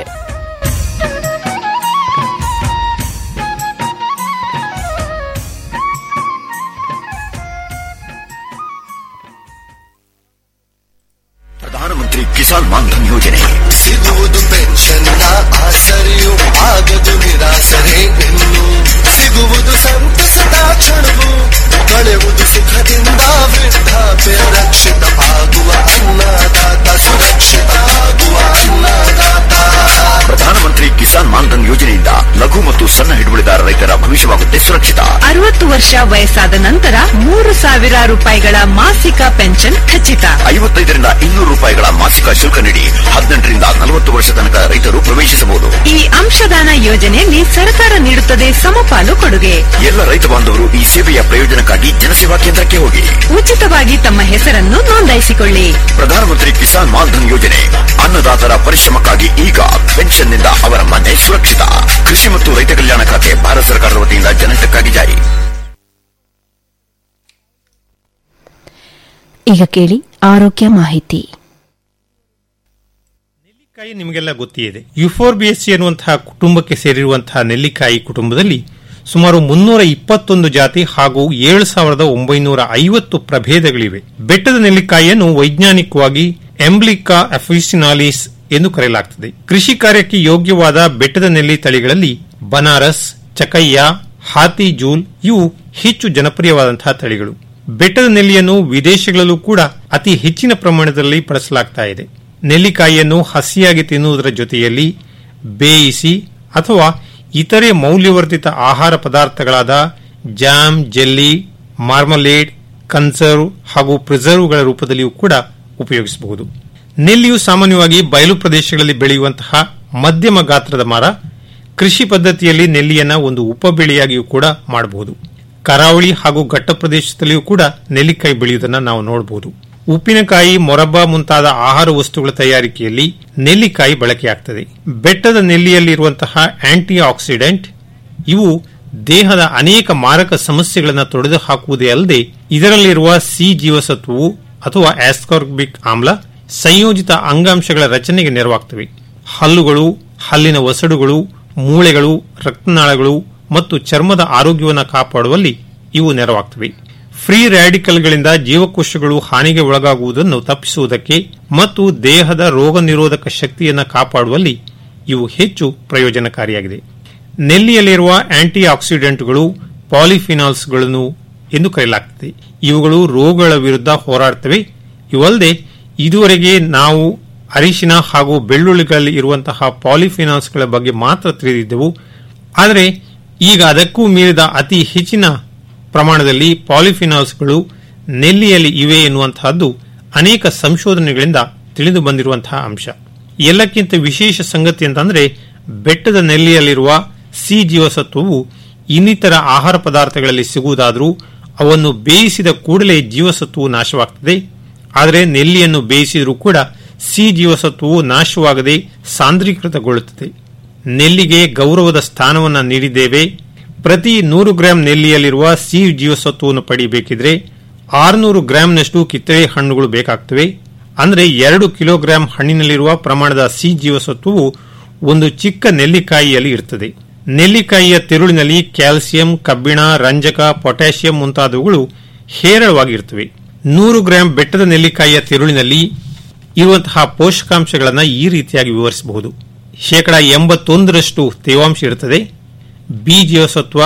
ಪ್ರಧಾನಮಂತ್ರಿ ಕಿಸಾನ್ ಮಾನ್ಧನ್ ಯೋಜನೆ ಸಿಗುವುದು ಪೆನ್ಷನ್ನ ಆಸರೆಯು ಆಗದು ನಿರಾಸರೆ ಇನ್ನು ಸಿಗುವುದು ಸಂತಸದ ಕ್ಷಣವು ಕಳೆಯುವುದು ಸುಖದಿಂದ ವೃದ್ಧಾಪ್ಯ ರಕ್ಷಿತ ಆಗುವ ಅನ್ನದಾತ ಸುರಕ್ಷಿತ ಆಗುವ ಅನ್ನದಾತ ಪ್ರಧಾನಮಂತ್ರಿ ಕಿಸಾನ್ ಮಾನ್ಧನ್ ಯೋಜನೆಯಿಂದ ಲಘು ಮತ್ತು ಸಣ್ಣ ಹಿಡುವಳಿದಾರ ರೈತರ ಭವಿಷ್ಯವಾಗುತ್ತೆ ಸುರಕ್ಷಿತ ಅರವತ್ತು ವರ್ಷ ವಯಸ್ಸಾದ ನಂತರ ಮೂರು ಸಾವಿರ ರೂಪಾಯಿಗಳ ಮಾಸಿಕ ಪೆನ್ಷನ್ ಖಚಿತ ಐವತ್ತೈದರಿಂದ ಇನ್ನೂರು ರೂಪಾಯಿಗಳ ಮಾಸಿಕ ಶುಲ್ಕ ನೀಡಿ ಹದಿನೆಂಟರಿಂದ ನಲವತ್ತು ವರ್ಷ ತನಕ ರೈತರು ಪ್ರವೇಶಿಸಬಹುದು ಈ ಅಂಶದಾನ ಯೋಜನೆಯಲ್ಲಿ ಸರ್ಕಾರ ನೀಡುತ್ತದೆ ಸಮಪಾಲು ಕೊಡುಗೆ ಎಲ್ಲ ರೈತ ಬಾಂಧವರು ಈ ಸೇವೆಯ ಪ್ರಯೋಜನಕ್ಕಾಗಿ ಜನಸೇವಾ ಕೇಂದ್ರಕ್ಕೆ ಹೋಗಿ ಉಚಿತವಾಗಿ ತಮ್ಮ ಹೆಸರನ್ನು ನೋಂದಾಯಿಸಿಕೊಳ್ಳಿ ಪ್ರಧಾನಮಂತ್ರಿ ಕಿಸಾನ್ ಮಾನ್ಧನ್ ಯೋಜನೆ ಅನ್ನದಾತರ ಪರಿಶ್ರಮಕ್ಕಾಗಿ ಈಗ ಪೆನ್ಷನ್ನಿಂದ ಅವರ ಮನೆ ಸುರಕ್ಷಿತ ಕೃಷಿ ಮತ್ತು ರೈತ ಕಲ್ಯಾಣ ಖಾತೆ ಭಾರತ ಸರ್ಕಾರದ ವತಿಯಿಂದ ಜನಹಿತಕ್ಕಾಗಿ ಜಾರಿ ಈಗ ಕೇಳಿ ಆರೋಗ್ಯ ಮಾಹಿತಿ ನೆಲ್ಲಿಕಾಯಿ ನಿಮಗೆಲ್ಲ ಗೊತ್ತಿದೆ ಯುಫೋರ್ಬಿಯಸಿ ಎನ್ನುವಂತಹ ಕುಟುಂಬಕ್ಕೆ ಸೇರಿರುವಂತಹ ನೆಲ್ಲಿಕಾಯಿ ಕುಟುಂಬದಲ್ಲಿ ಸುಮಾರು ಮುನ್ನೂರ ಇಪ್ಪತ್ತೊಂದು ಜಾತಿ ಹಾಗೂ ಏಳು ಸಾವಿರದ ಒಂಬೈನೂರ ಐವತ್ತು ಪ್ರಭೇದಗಳಿವೆ ಬೆಟ್ಟದ ನೆಲ್ಲಿಕಾಯಿಯನ್ನು ವೈಜ್ಞಾನಿಕವಾಗಿ ಎಂಬ್ಲಿಕಾ ಅಫಿಸಿನಾಲಿಸ್ ಎಂದು ಕರೆಯಲಾಗುತ್ತದೆ ಕೃಷಿ ಕಾರ್ಯಕ್ಕೆ ಯೋಗ್ಯವಾದ ಬೆಟ್ಟದ ನೆಲ್ಲಿ ತಳಿಗಳಲ್ಲಿ ಬನಾರಸ್ ಚಕಯ್ಯ ಹಾತಿ ಜೂಲ್ ಇವು ಹೆಚ್ಚು ಜನಪ್ರಿಯವಾದಂತಹ ತಳಿಗಳು ಬೆಟ್ಟದ ನೆಲ್ಲಿಯನ್ನು ವಿದೇಶಗಳಲ್ಲೂ ಕೂಡ ಅತಿ ಹೆಚ್ಚಿನ ಪ್ರಮಾಣದಲ್ಲಿ ಬಳಸಲಾಗ್ತಾ ಇದೆ ನೆಲ್ಲಿಕಾಯಿಯನ್ನು ಹಸಿಯಾಗಿ ತಿನ್ನುವುದರ ಜೊತೆಯಲ್ಲಿ ಬೇಯಿಸಿ ಅಥವಾ ಇತರೆ ಮೌಲ್ಯವರ್ಧಿತ ಆಹಾರ ಪದಾರ್ಥಗಳಾದ ಜಾಮ್ ಜೆಲ್ಲಿ ಮಾರ್ಮಲೇಡ್ ಕನ್ಸರ್ವ್ ಹಾಗೂ ಪ್ರಿಸರ್ವ್ಗಳ ರೂಪದಲ್ಲಿಯೂ ಕೂಡ ಉಪಯೋಗಿಸಬಹುದು ನೆಲ್ಲಿಯು ಸಾಮಾನ್ಯವಾಗಿ ಬಯಲು ಪ್ರದೇಶಗಳಲ್ಲಿ ಬೆಳೆಯುವಂತಹ ಮಧ್ಯಮ ಗಾತ್ರದ ಮರ ಕೃಷಿ ಪದ್ಧತಿಯಲ್ಲಿ ನೆಲ್ಲಿಯನ್ನ ಒಂದು ಉಪಬೆಳೆಯಾಗಿಯೂ ಕೂಡ ಮಾಡಬಹುದು ಕರಾವಳಿ ಹಾಗೂ ಘಟ್ಟ ಪ್ರದೇಶದಲ್ಲಿಯೂ ಕೂಡ ನೆಲ್ಲಿಕಾಯಿ ಬೆಳೆಯುವುದನ್ನು ನಾವು ನೋಡಬಹುದು ಉಪ್ಪಿನಕಾಯಿ ಮೊರಬ್ಬ ಮುಂತಾದ ಆಹಾರ ವಸ್ತುಗಳ ತಯಾರಿಕೆಯಲ್ಲಿ ನೆಲ್ಲಿಕಾಯಿ ಬಳಕೆಯಾಗ್ತದೆ ಬೆಟ್ಟದ ನೆಲ್ಲಿಯಲ್ಲಿರುವಂತಹ ಆಂಟಿ ಆಕ್ಸಿಡೆಂಟ್ ಇವು ದೇಹದ ಅನೇಕ ಮಾರಕ ಸಮಸ್ಯೆಗಳನ್ನು ತೊಡೆದು ಹಾಕುವುದೇ ಅಲ್ಲದೆ ಇದರಲ್ಲಿರುವ ಸಿ ಜೀವಸತ್ವವು ಅಥವಾ ಆಸ್ಕಾರ್ಬಿಕ್ ಆಮ್ಲ ಸಂಯೋಜಿತ ಅಂಗಾಂಶಗಳ ರಚನೆಗೆ ನೆರವಾಗ್ತವೆ ಹಲ್ಲುಗಳು ಹಲ್ಲಿನ ಒಸಡುಗಳು ಮೂಳೆಗಳು ರಕ್ತನಾಳಗಳು ಮತ್ತು ಚರ್ಮದ ಆರೋಗ್ಯವನ್ನು ಕಾಪಾಡುವಲ್ಲಿ ಇವು ನೆರವಾಗ್ತವೆ ಫ್ರೀ ರ್ಯಾಡಿಕಲ್ಗಳಿಂದ ಜೀವಕೋಶಗಳು ಹಾನಿಗೆ ಒಳಗಾಗುವುದನ್ನು ತಪ್ಪಿಸುವುದಕ್ಕೆ ಮತ್ತು ದೇಹದ ರೋಗ ನಿರೋಧಕ ಶಕ್ತಿಯನ್ನು ಕಾಪಾಡುವಲ್ಲಿ ಇವು ಹೆಚ್ಚು ಪ್ರಯೋಜನಕಾರಿಯಾಗಿದೆ ನೆಲ್ಲಿಯಲ್ಲಿರುವ ಆಂಟಿ ಆಕ್ಸಿಡೆಂಟ್ಗಳು ಪಾಲಿಫಿನಾಲ್ಸ್ಗಳನ್ನು ಎಂದು ಕರೆಯಲಾಗುತ್ತದೆ ಇವುಗಳು ರೋಗಗಳ ವಿರುದ್ಧ ಹೋರಾಡುತ್ತವೆ ಇವಲ್ಲದೆ ಇದುವರೆಗೆ ನಾವು ಅರಿಶಿನ ಹಾಗೂ ಬೆಳ್ಳುಳ್ಳಿಗಳಲ್ಲಿ ಇರುವಂತಹ ಪಾಲಿಫಿನಾಲ್ಸ್ಗಳ ಬಗ್ಗೆ ಮಾತ್ರ ತಿಳಿದಿದ್ದೆವು ಆದರೆ ಈಗ ಅದಕ್ಕೂ ಮೀರಿದ ಅತಿ ಹೆಚ್ಚಿನ ಪ್ರಮಾಣದಲ್ಲಿ ಪಾಲಿಫಿನಾಲ್ಸ್ಗಳು ನೆಲ್ಲಿಯಲ್ಲಿ ಇವೆ ಎನ್ನುವಂತಹದ್ದು ಅನೇಕ ಸಂಶೋಧನೆಗಳಿಂದ ತಿಳಿದು ಬಂದಿರುವಂತಹ ಅಂಶ ಎಲ್ಲಕ್ಕಿಂತ ವಿಶೇಷ ಸಂಗತಿ ಅಂತಂದ್ರೆ ಬೆಟ್ಟದ ನೆಲ್ಲಿಯಲ್ಲಿರುವ ಸಿ ಜೀವಸತ್ವವು ಇನ್ನಿತರ ಆಹಾರ ಪದಾರ್ಥಗಳಲ್ಲಿ ಸಿಗುವುದಾದರೂ ಅವನ್ನು ಬೇಯಿಸಿದ ಕೂಡಲೇ ಜೀವಸತ್ವವು ನಾಶವಾಗುತ್ತದೆ ಆದರೆ ನೆಲ್ಲಿಯನ್ನು ಬೇಯಿಸಿದರೂ ಕೂಡ ಸಿ ಜೀವಸತ್ವವು ನಾಶವಾಗದೆ ಸಾಂದ್ರೀಕೃತಗೊಳ್ಳುತ್ತದೆ ನೆಲ್ಲಿಗೆ ಗೌರವದ ಸ್ಥಾನವನ್ನು ನೀಡಿದ್ದೇವೆ ಪ್ರತಿ ನೂರು ಗ್ರಾಂ ನೆಲ್ಲಿಯಲ್ಲಿರುವ ಸಿ ಜೀವಸತ್ವವನ್ನು ಪಡೆಯಬೇಕಿದ್ರೆ ಆರುನೂರು ಗ್ರಾಂನಷ್ಟು ಕಿತ್ತಳೆ ಹಣ್ಣುಗಳು ಬೇಕಾಗ್ತವೆ ಅಂದರೆ ಎರಡು ಕಿಲೋಗ್ರಾಂ ಹಣ್ಣಿನಲ್ಲಿರುವ ಪ್ರಮಾಣದ ಸಿ ಜೀವಸತ್ವವು ಒಂದು ಚಿಕ್ಕ ನೆಲ್ಲಿಕಾಯಿಯಲ್ಲಿ ಇರುತ್ತದೆ ನೆಲ್ಲಿಕಾಯಿಯ ತಿರುಳಿನಲ್ಲಿ ಕ್ಯಾಲ್ಸಿಯಂ ಕಬ್ಬಿಣ ರಂಜಕ ಪೊಟ್ಯಾಷಿಯಂ ಮುಂತಾದವುಗಳು ಹೇರಳವಾಗಿರುತ್ತವೆ ನೂರು ಗ್ರಾಂ ಬೆಟ್ಟದ ನೆಲ್ಲಿಕಾಯಿಯ ತಿರುಳಿನಲ್ಲಿ ಇರುವಂತಹ ಪೋಷಕಾಂಶಗಳನ್ನು ಈ ರೀತಿಯಾಗಿ ವಿವರಿಸಬಹುದು ಶೇಕಡ ಎಂಬತ್ತೊಂದರಷ್ಟು ತೇವಾಂಶ ಇರುತ್ತದೆ ಬಿ ಜೀವಸತ್ವ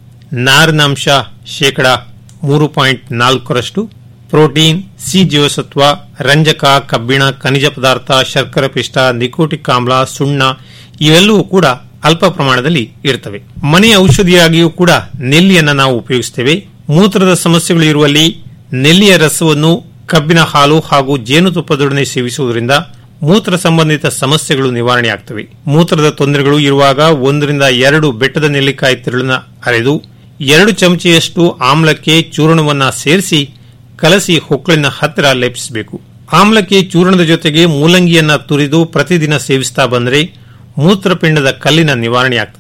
ನಾರಿನಾಂಶ ಶೇಕಡ ಮೂರು ಪಾಯಿಂಟ್ ನಾಲ್ಕರಷ್ಟು ಪ್ರೋಟೀನ್ ಸಿ ಜೀವಸತ್ವ ರಂಜಕ ಕಬ್ಬಿಣ ಖನಿಜ ಪದಾರ್ಥ ಶರ್ಕರ ಪಿಷ್ಟ ನಿಕೋಟಿಕ್ ಆಮ್ಲ ಸುಣ್ಣ ಇವೆಲ್ಲವೂ ಕೂಡ ಅಲ್ಪ ಪ್ರಮಾಣದಲ್ಲಿ ಇರ್ತವೆ ಮನೆಯ ಔಷಧಿಯಾಗಿಯೂ ಕೂಡ ನೆಲ್ಲಿಯನ್ನು ನಾವು ಉಪಯೋಗಿಸುತ್ತೇವೆ ಮೂತ್ರದ ಸಮಸ್ಯೆಗಳು ಇರುವಲ್ಲಿ ನೆಲ್ಲಿಯ ರಸವನ್ನು ಕಬ್ಬಿನ ಹಾಲು ಹಾಗೂ ಜೇನುತುಪ್ಪದೊಡನೆ ಸೇವಿಸುವುದರಿಂದ ಮೂತ್ರ ಸಂಬಂಧಿತ ಸಮಸ್ಯೆಗಳು ನಿವಾರಣೆಯಾಗ್ತವೆ ಮೂತ್ರದ ತೊಂದರೆಗಳು ಇರುವಾಗ ಒಂದರಿಂದ ಎರಡು ಬೆಟ್ಟದ ನೆಲ್ಲಿಕಾಯಿ ತಿರುಳನ್ನ ಅರೆದು ಎರಡು ಚಮಚೆಯಷ್ಟು ಆಮ್ಲಕ್ಕೆ ಚೂರ್ಣವನ್ನ ಸೇರಿಸಿ ಕಲಸಿ ಹೊಕ್ಕಳಿನ ಹತ್ತಿರ ಲೇಪಿಸಬೇಕು ಆಮ್ಲಕ್ಕೆ ಚೂರ್ಣದ ಜೊತೆಗೆ ಮೂಲಂಗಿಯನ್ನ ತುರಿದು ಪ್ರತಿದಿನ ಸೇವಿಸ್ತಾ ಬಂದರೆ ಮೂತ್ರಪಿಂಡದ ಕಲ್ಲಿನ ನಿವಾರಣೆಯಾಗ್ತದೆ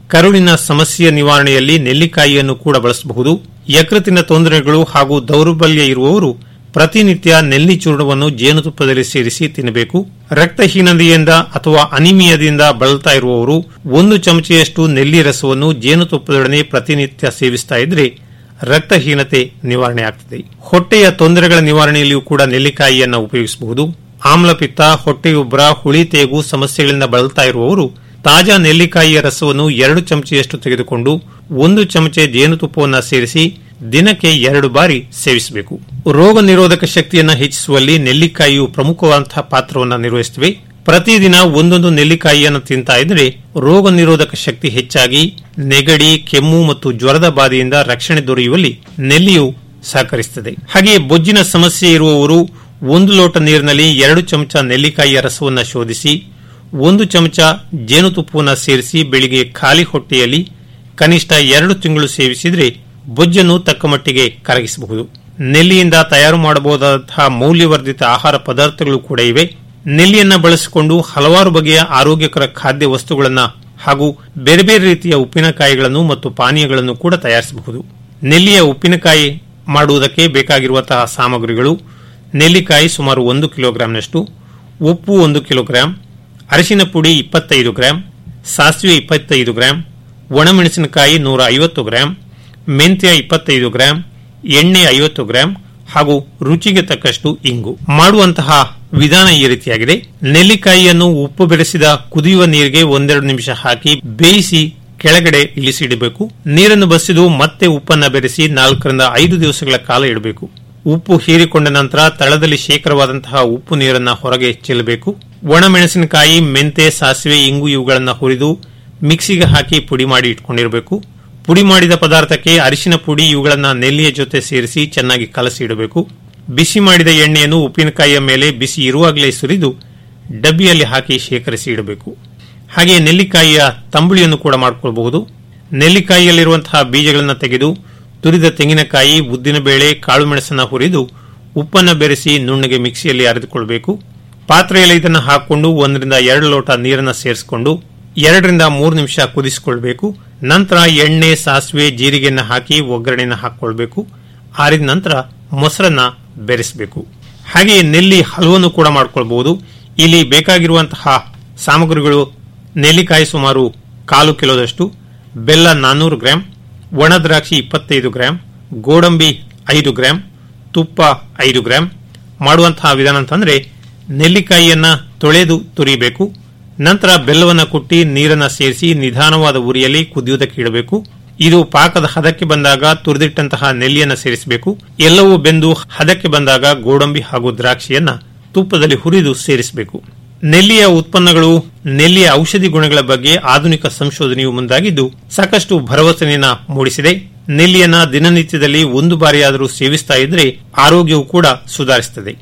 ಕರುಳಿನ ಸಮಸ್ಯೆಯ ನಿವಾರಣೆಯಲ್ಲಿ ನೆಲ್ಲಿಕಾಯಿಯನ್ನು ಕೂಡ ಬಳಸಬಹುದು ಯಕೃತಿನ ತೊಂದರೆಗಳು ಹಾಗೂ ದೌರ್ಬಲ್ಯ ಇರುವವರು ಪ್ರತಿನಿತ್ಯ ನೆಲ್ಲಿ ಚೂರ್ಣವನ್ನು ಜೇನುತುಪ್ಪದಲ್ಲಿ ಸೇರಿಸಿ ತಿನ್ನಬೇಕು ರಕ್ತಹೀನತೆಯಿಂದ ಅಥವಾ ಅನಿಮಿಯದಿಂದ ಬಳಲ್ತಾ ಇರುವವರು ಒಂದು ಚಮಚೆಯಷ್ಟು ನೆಲ್ಲಿ ರಸವನ್ನು ಜೇನುತುಪ್ಪದೊಡನೆ ಪ್ರತಿನಿತ್ಯ ಸೇವಿಸ್ತಾ ಇದ್ರೆ ರಕ್ತಹೀನತೆ ನಿವಾರಣೆ ಆಗ್ತದೆ ಹೊಟ್ಟೆಯ ತೊಂದರೆಗಳ ನಿವಾರಣೆಯಲ್ಲಿಯೂ ಕೂಡ ನೆಲ್ಲಿಕಾಯಿಯನ್ನು ಉಪಯೋಗಿಸಬಹುದು ಆಮ್ಲಪಿತ್ತ ಹೊಟ್ಟೆಯುಬ್ಬರ ಹುಳಿ ತೇಗು ಸಮಸ್ಯೆಗಳಿಂದ ಬಳಲ್ತಾ ಇರುವವರು ತಾಜಾ ನೆಲ್ಲಿಕಾಯಿಯ ರಸವನ್ನು ಎರಡು ಚಮಚೆಯಷ್ಟು ತೆಗೆದುಕೊಂಡು ಒಂದು ಚಮಚೆ ಜೇನುತುಪ್ಪವನ್ನು ಸೇರಿಸಿ ದಿನಕ್ಕೆ ಎರಡು ಬಾರಿ ಸೇವಿಸಬೇಕು ರೋಗ ನಿರೋಧಕ ಶಕ್ತಿಯನ್ನು ಹೆಚ್ಚಿಸುವಲ್ಲಿ ನೆಲ್ಲಿಕಾಯಿಯು ಪ್ರಮುಖವಾದಂತಹ ಪಾತ್ರವನ್ನು ನಿರ್ವಹಿಸುತ್ತವೆ ಪ್ರತಿದಿನ ಒಂದೊಂದು ನೆಲ್ಲಿಕಾಯಿಯನ್ನು ತಿಂತಾ ಇದ್ರೆ ರೋಗ ನಿರೋಧಕ ಶಕ್ತಿ ಹೆಚ್ಚಾಗಿ ನೆಗಡಿ ಕೆಮ್ಮು ಮತ್ತು ಜ್ವರದ ಬಾಧೆಯಿಂದ ರಕ್ಷಣೆ ದೊರೆಯುವಲ್ಲಿ ನೆಲ್ಲಿಯು ಸಹಕರಿಸುತ್ತದೆ ಹಾಗೆಯೇ ಬೊಜ್ಜಿನ ಸಮಸ್ಯೆ ಇರುವವರು ಒಂದು ಲೋಟ ನೀರಿನಲ್ಲಿ ಎರಡು ಚಮಚ ನೆಲ್ಲಿಕಾಯಿಯ ರಸವನ್ನು ಶೋಧಿಸಿ ಒಂದು ಚಮಚ ಜೇನುತುಪ್ಪವನ್ನು ಸೇರಿಸಿ ಬೆಳಿಗ್ಗೆ ಖಾಲಿ ಹೊಟ್ಟೆಯಲ್ಲಿ ಕನಿಷ್ಠ ಎರಡು ತಿಂಗಳು ಸೇವಿಸಿದರೆ ಬೊಜ್ಜನ್ನು ತಕ್ಕ ಮಟ್ಟಿಗೆ ಕರಗಿಸಬಹುದು ನೆಲ್ಲಿಯಿಂದ ತಯಾರು ಮಾಡಬಹುದಾದಂತಹ ಮೌಲ್ಯವರ್ಧಿತ ಆಹಾರ ಪದಾರ್ಥಗಳು ಕೂಡ ಇವೆ ನೆಲ್ಲಿಯನ್ನ ಬಳಸಿಕೊಂಡು ಹಲವಾರು ಬಗೆಯ ಆರೋಗ್ಯಕರ ಖಾದ್ಯ ವಸ್ತುಗಳನ್ನು ಹಾಗೂ ಬೇರೆ ಬೇರೆ ರೀತಿಯ ಉಪ್ಪಿನಕಾಯಿಗಳನ್ನು ಮತ್ತು ಪಾನೀಯಗಳನ್ನು ಕೂಡ ತಯಾರಿಸಬಹುದು ನೆಲ್ಲಿಯ ಉಪ್ಪಿನಕಾಯಿ ಮಾಡುವುದಕ್ಕೆ ಬೇಕಾಗಿರುವಂತಹ ಸಾಮಗ್ರಿಗಳು ನೆಲ್ಲಿಕಾಯಿ ಸುಮಾರು ಒಂದು ಕಿಲೋಗ್ರಾಂನಷ್ಟು ಉಪ್ಪು ಒಂದು ಕಿಲೋಗ್ರಾಂ ಅರಿಶಿನ ಪುಡಿ ಇಪ್ಪತ್ತೈದು ಗ್ರಾಂ ಸಾಸಿವೆ ಇಪ್ಪತ್ತೈದು ಗ್ರಾಂ ಒಣಮೆಣಸಿನಕಾಯಿ ನೂರ ಐವತ್ತು ಗ್ರಾಂ ಮೆಂತ್ಯ ಇಪ್ಪತ್ತೈದು ಗ್ರಾಂ ಎಣ್ಣೆ ಐವತ್ತು ಗ್ರಾಂ ಹಾಗೂ ರುಚಿಗೆ ತಕ್ಕಷ್ಟು ಇಂಗು ಮಾಡುವಂತಹ ವಿಧಾನ ಈ ರೀತಿಯಾಗಿದೆ ನೆಲ್ಲಿಕಾಯಿಯನ್ನು ಉಪ್ಪು ಬೆರೆಸಿದ ಕುದಿಯುವ ನೀರಿಗೆ ಒಂದೆರಡು ನಿಮಿಷ ಹಾಕಿ ಬೇಯಿಸಿ ಕೆಳಗಡೆ ಇಳಿಸಿಡಬೇಕು ನೀರನ್ನು ಬಸಿದು ಮತ್ತೆ ಉಪ್ಪನ್ನ ಬೆರೆಸಿ ನಾಲ್ಕರಿಂದ ಐದು ದಿವಸಗಳ ಕಾಲ ಇಡಬೇಕು ಉಪ್ಪು ಹೀರಿಕೊಂಡ ನಂತರ ತಳದಲ್ಲಿ ಶೇಖರವಾದಂತಹ ಉಪ್ಪು ನೀರನ್ನ ಹೊರಗೆ ಚೆಲ್ಲಬೇಕು ಒಣಮೆಣಸಿನಕಾಯಿ ಮೆಂತೆ ಸಾಸಿವೆ ಇಂಗು ಇವುಗಳನ್ನು ಹುರಿದು ಮಿಕ್ಸಿಗೆ ಹಾಕಿ ಪುಡಿ ಮಾಡಿ ಇಟ್ಕೊಂಡಿರಬೇಕು ಪುಡಿ ಮಾಡಿದ ಪದಾರ್ಥಕ್ಕೆ ಅರಿಶಿನ ಪುಡಿ ಇವುಗಳನ್ನು ನೆಲ್ಲಿಯ ಜೊತೆ ಸೇರಿಸಿ ಚೆನ್ನಾಗಿ ಕಲಸಿ ಇಡಬೇಕು ಬಿಸಿ ಮಾಡಿದ ಎಣ್ಣೆಯನ್ನು ಉಪ್ಪಿನಕಾಯಿಯ ಮೇಲೆ ಬಿಸಿ ಇರುವಾಗಲೇ ಸುರಿದು ಡಬ್ಬಿಯಲ್ಲಿ ಹಾಕಿ ಶೇಖರಿಸಿ ಇಡಬೇಕು ಹಾಗೆ ನೆಲ್ಲಿಕಾಯಿಯ ತಂಬುಳಿಯನ್ನು ಕೂಡ ಮಾಡಿಕೊಳ್ಳಬಹುದು ನೆಲ್ಲಿಕಾಯಿಯಲ್ಲಿರುವಂತಹ ಬೀಜಗಳನ್ನು ತೆಗೆದು ತುರಿದ ತೆಂಗಿನಕಾಯಿ ಉದ್ದಿನಬೇಳೆ ಕಾಳು ಮೆಣಸನ್ನು ಹುರಿದು ಉಪ್ಪನ್ನು ಬೆರೆಸಿ ನುಣ್ಣಗೆ ಮಿಕ್ಸಿಯಲ್ಲಿ ಅರೆದುಕೊಳ್ಳಬೇಕು ಪಾತ್ರೆಯಲ್ಲಿ ಇದನ್ನು ಹಾಕಿಕೊಂಡು ಒಂದರಿಂದ ಎರಡು ಲೋಟ ನೀರನ್ನು ಸೇರಿಸಿಕೊಂಡು ಎರಡರಿಂದ ಮೂರು ನಿಮಿಷ ಕುದಿಸಿಕೊಳ್ಬೇಕು ನಂತರ ಎಣ್ಣೆ ಸಾಸಿವೆ ಜೀರಿಗೆಯನ್ನು ಹಾಕಿ ಒಗ್ಗರಣೆಯನ್ನು ಹಾಕಿಕೊಳ್ಬೇಕು ಆರಿದ ನಂತರ ಮೊಸರನ್ನ ಬೆರೆಸಬೇಕು ಹಾಗೆಯೇ ನೆಲ್ಲಿ ಹಲವನ್ನು ಕೂಡ ಮಾಡಿಕೊಳ್ಬಹುದು ಇಲ್ಲಿ ಬೇಕಾಗಿರುವಂತಹ ಸಾಮಗ್ರಿಗಳು ನೆಲ್ಲಿಕಾಯಿ ಸುಮಾರು ಕಾಲು ಕಿಲೋದಷ್ಟು ಬೆಲ್ಲ ನಾನ್ನೂರು ಗ್ರಾಂ ಒಣ ದ್ರಾಕ್ಷಿ ಇಪ್ಪತ್ತೈದು ಗ್ರಾಂ ಗೋಡಂಬಿ ಐದು ಗ್ರಾಂ ತುಪ್ಪ ಐದು ಗ್ರಾಂ ಮಾಡುವಂತಹ ವಿಧಾನ ಅಂತಂದ್ರೆ ನೆಲ್ಲಿಕಾಯಿಯನ್ನ ತೊಳೆದು ತುರಿಬೇಕು ನಂತರ ಬೆಲ್ಲವನ್ನು ಕುಟ್ಟಿ ನೀರನ್ನು ಸೇರಿಸಿ ನಿಧಾನವಾದ ಉರಿಯಲ್ಲಿ ಕುದಿಯುವುದಕ್ಕೆ ಇಡಬೇಕು ಇದು ಪಾಕದ ಹದಕ್ಕೆ ಬಂದಾಗ ತುರಿದಿಟ್ಟಂತಹ ನೆಲ್ಲಿಯನ್ನು ಸೇರಿಸಬೇಕು ಎಲ್ಲವೂ ಬೆಂದು ಹದಕ್ಕೆ ಬಂದಾಗ ಗೋಡಂಬಿ ಹಾಗೂ ದ್ರಾಕ್ಷಿಯನ್ನ ತುಪ್ಪದಲ್ಲಿ ಹುರಿದು ಸೇರಿಸಬೇಕು ನೆಲ್ಲಿಯ ಉತ್ಪನ್ನಗಳು ನೆಲ್ಲಿಯ ಔಷಧಿ ಗುಣಗಳ ಬಗ್ಗೆ ಆಧುನಿಕ ಸಂಶೋಧನೆಯು ಮುಂದಾಗಿದ್ದು ಸಾಕಷ್ಟು ಭರವಸೆಯನ್ನ ಮೂಡಿಸಿದೆ ನೆಲ್ಲಿಯನ್ನ ದಿನನಿತ್ಯದಲ್ಲಿ ಒಂದು ಬಾರಿಯಾದರೂ ಸೇವಿಸ್ತಾ ಇದ್ರೆ ಆರೋಗ್ಯವು ಕೂಡ ಸುಧಾರಿಸುತ್ತದೆ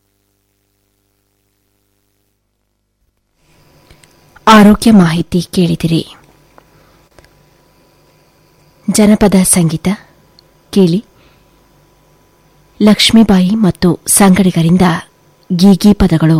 ಆರೋಗ್ಯ ಮಾಹಿತಿ ಕೇಳಿದಿರಿ ಜನಪದ ಸಂಗೀತ ಕೇಳಿ ಲಕ್ಷ್ಮೀಬಾಯಿ ಮತ್ತು ಸಂಗಡಿಗರಿಂದ ಗೀಗಿ ಪದಗಳು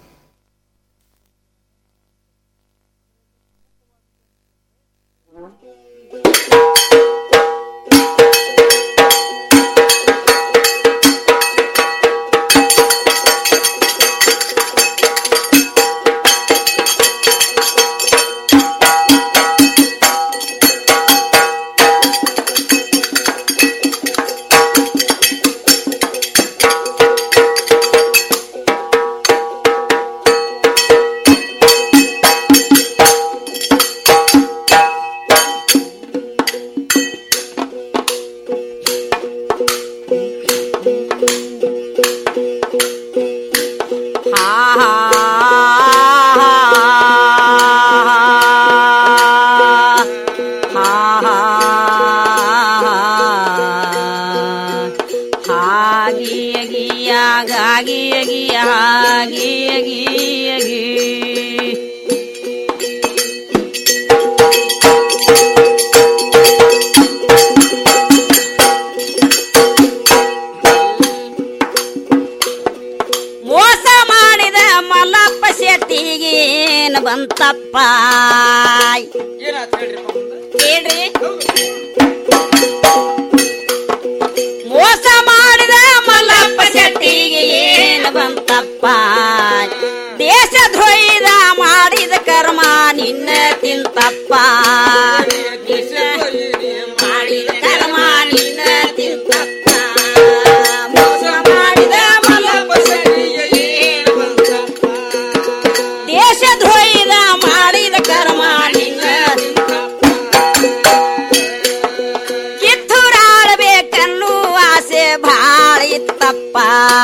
ಮೋಸ ಮಾಡಿದ ಮಲ್ಲಪ್ಪ ಶೆಟ್ಟಿಗೇನು ಬಂತಪ್ಪ ದ್ರೋಹಿದ ಮಾಡಿದ ಕರ್ಮ ನಿನ್ನ ತಿಂತಪ್ಪ ಮಾಡಿದ ಕರ್ಮ ನಿನ್ನ ತಿಂತಪ್ಪ ಮೋಸ ಮಾಡಿದ ಮಲ್ಲಪ್ಪ ಶೆಟ್ಟಿಗೆ ಏನು ಬಂತಪ್ಪ? ದೇಶ ದ್ರೋಹಿದ ಮಾಡಿದ ಕರ್ಮ ನಿನ್ನ ಕಿತ್ತೂರಾಡಬೇಕನ್ನುವ ಆಸೆ ಭಾಳ ಇತ್ತಪ್ಪ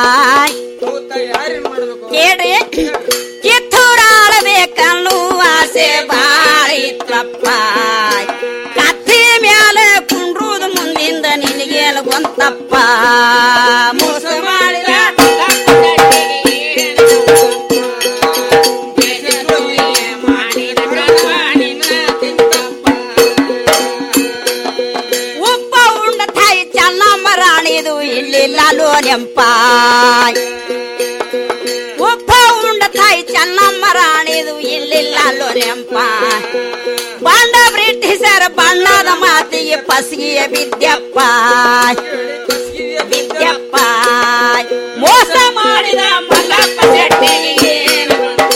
ಕೇಳಿ ಕಿತ್ತೂರಾಡಬೇಕನ್ನುವ ಆಸೆ ಭಾಳ ಇತ್ತಪ್ಪ ಕತ್ತಿ ಮ್ಯಾಲ ಕುಂಡ್ರುದು ಮುಂದಿಂದ ನಿನಗೇನು ಗೊಂತಪ್ಪ ಮೋಸ ಮಾಡಿದ ಉಪ್ಪ ಉಂಡ ತಾಯಿ ಚೆನ್ನಮ್ಮ ರಾಣಿದು ಇಲ್ಲಿಲ್ಲ ಲೋನೆಂಪ ಉಪ್ಪ ಉಂಡ ತಾಯಿ ಚೆನ್ನಮ್ಮ ರಾಣಿದು ಇಲ್ಲಿಲ್ಲ ಲೋನೆಂಪ ಬಂಡ ಬ್ರಿಟಿಷರ ಬಣ್ಣದ ಮಾತಿಗೆ ಪಸಿಗೆ ಬಿದ್ಯಪ್ಪ ಬಿದ್ಯಪ್ಪ ಮೋಸ ಮಾಡಿದ ಮಲ್ಲಪ್ಪ ಶೆಟ್ಟಿಗೆ ಏನು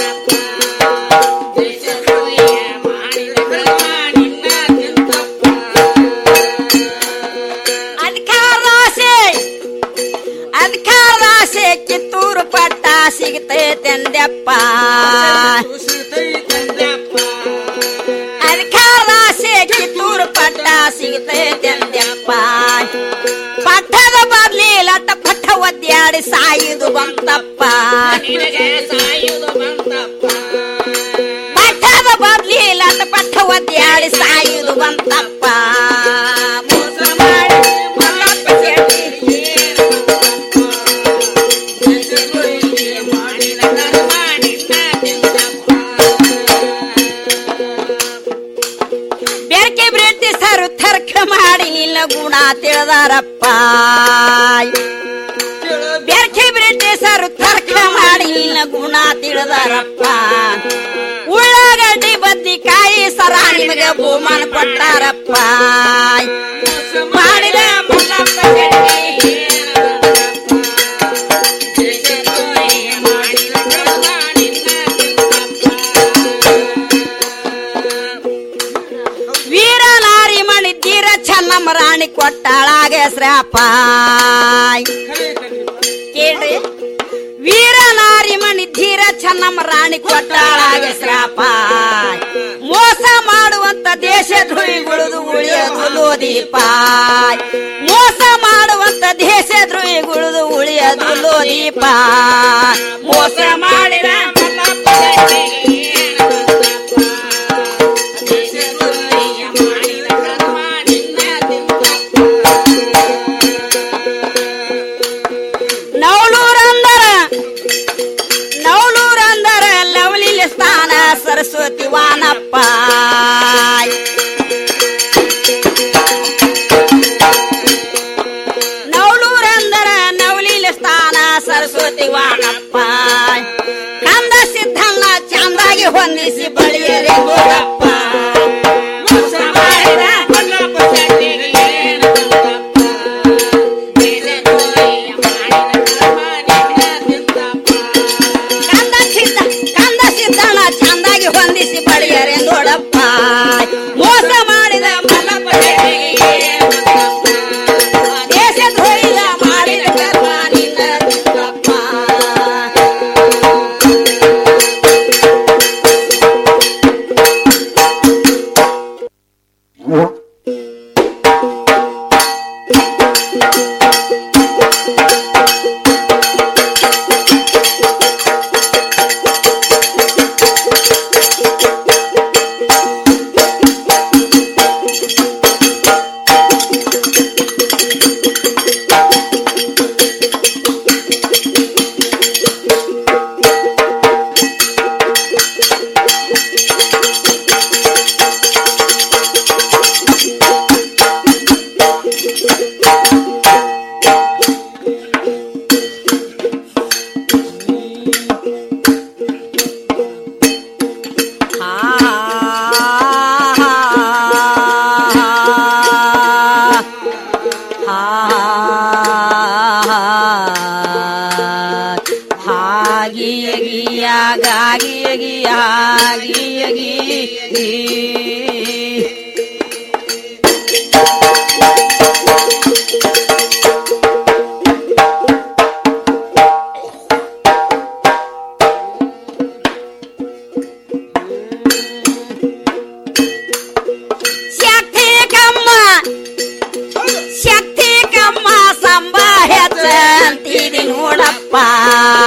ಅಧಿಕಾರಾಸೆ ಅಧಿಕಾರಾಸೆ ಕಿತ್ತೂರು ಪಟ್ಟ ಸಿಗತೈತೆಂದಪ್ಪ ಅಧಿಕಾರಾಸೆ ಕಿತ್ತೂರು ಪಟ್ಟ ಸಿಗತೈತೆಂದಪ್ಪ ಪಟ್ಟದ ಬದ್ಲಿ ಲಟ್ಟ ಪಟ್ಟ ಒದ್ದಾಡಿ ಸಾಯುದು ಬಂತಪ್ಪ ಪಟ್ಟದ ಬದ್ಲಿ ಲಟ್ಟ ಪಟ್ಟ ಒದ್ದಾಡಿ ಸಾಯುದು ಬಂತಪ್ಪ ಮೋಸ ಮಾಡಿ ಮಲ್ಲಪ್ಪ ಶೆಟ್ಟಿಗೆ ಬೆರಕೆ ಬ್ರಿಟಿಷರು ತರ್ಕ ಮಾಡಿ ನಿನ್ನ ಗುಣ ತಿಳಿದಾರಪ್ಪ ಬೆರಕೆ ಬ್ರಿಟಿಷರು ತರ್ಕ ಮಾಡಿ ನಿನ್ನ ಗುಣ ತಿಳಿದಾರಪ್ಪ ಉಳ್ಳಾಗಡ್ಡಿ ಬದ್ನಿಕಾಯಿ ಸರ ನಿಮಗೆ ಬಹುಮಾನ ಕೊಟ್ಟಾರಪ್ಪ ಮಾಡಿದ ಮಲ್ಲಪ್ಪ ಶೆಟ್ಟಿ ವೀರನಾರಿ ಮಣಿ ತೀರ ಚೆನ್ನಮ್ಮ ರಾಣಿ ಕೊಟ್ಟಾಳಾಗೆ ಶ್ರಾಪ ಕೇಳ್ರಿ ವೀರನಾರಿ ಮಣಿ ಧೀರ ಚೆನ್ನಮ್ಮ ರಾಣಿ ಕೊಟ್ಟಾಳಾಗೆ ಶ್ರಾಪ ಮೋಸ ಮಾಡುವಂತ ದೇಶ ದ್ರೋಹಿಗುಳುದು ಉಳಿಯೋದು ಲೋದೀಪ ಮೋಸ ಮಾಡುವಂತ ದೇಶ ದ್ರೋಹಿಗುಳುದು ಉಳಿಯೋದು ಲೋದೀಪ ಮೋಸ ಮಾಡಿದ ಮಲ್ಲಪ್ಪ ಶೆಟ್ಟಿಗೆ ನವಲೂರಂದರ ನವಲೂರಂದರ ಲವಲಿಲ ಸ್ಥಾನ ಸರಸ್ವತಿ ವಾನಪ್ಪ ನವಲೂರಂದರ ನವಲಿಲ ಸ್ಥಾನ ಸರಸ್ವತಿ ವಾನಪ್ಪ ಕಂದ ಸಿದ್ಧನ್ನ ಚಂದಾಗಿ ಹೊಂದಿಸಿ ಬಳಿಯರೆ ಗೋರಪ್ಪ ಮೋಸ ಮಾಡಿದ ಮಲ್ಲಪ್ಪ ಶೆಟ್ಟಿಗೆ ಏನು ಕಂದ ಸಿದ್ಧ ಕಂದ ಸಿದ್ಧನ ಚಂದಾಗಿ ಹೊಂದಿಸಿ ಬಳಿಯರೆ ನೋಡಪ್ಪ ಮೋಸ ಮಾಡಿದ ಮಲ್ಲಪ್ಪ ಶೆಟ್ಟಿಗೆ ದೇಶ ದ್ರೋಹಿದ ಮಾಡಿದ ಕರ್ಮ ನಿನ್ನ ತಿಂದಪ್ಪ. ಅಂತೀರಿ ನೋಡಪ್ಪ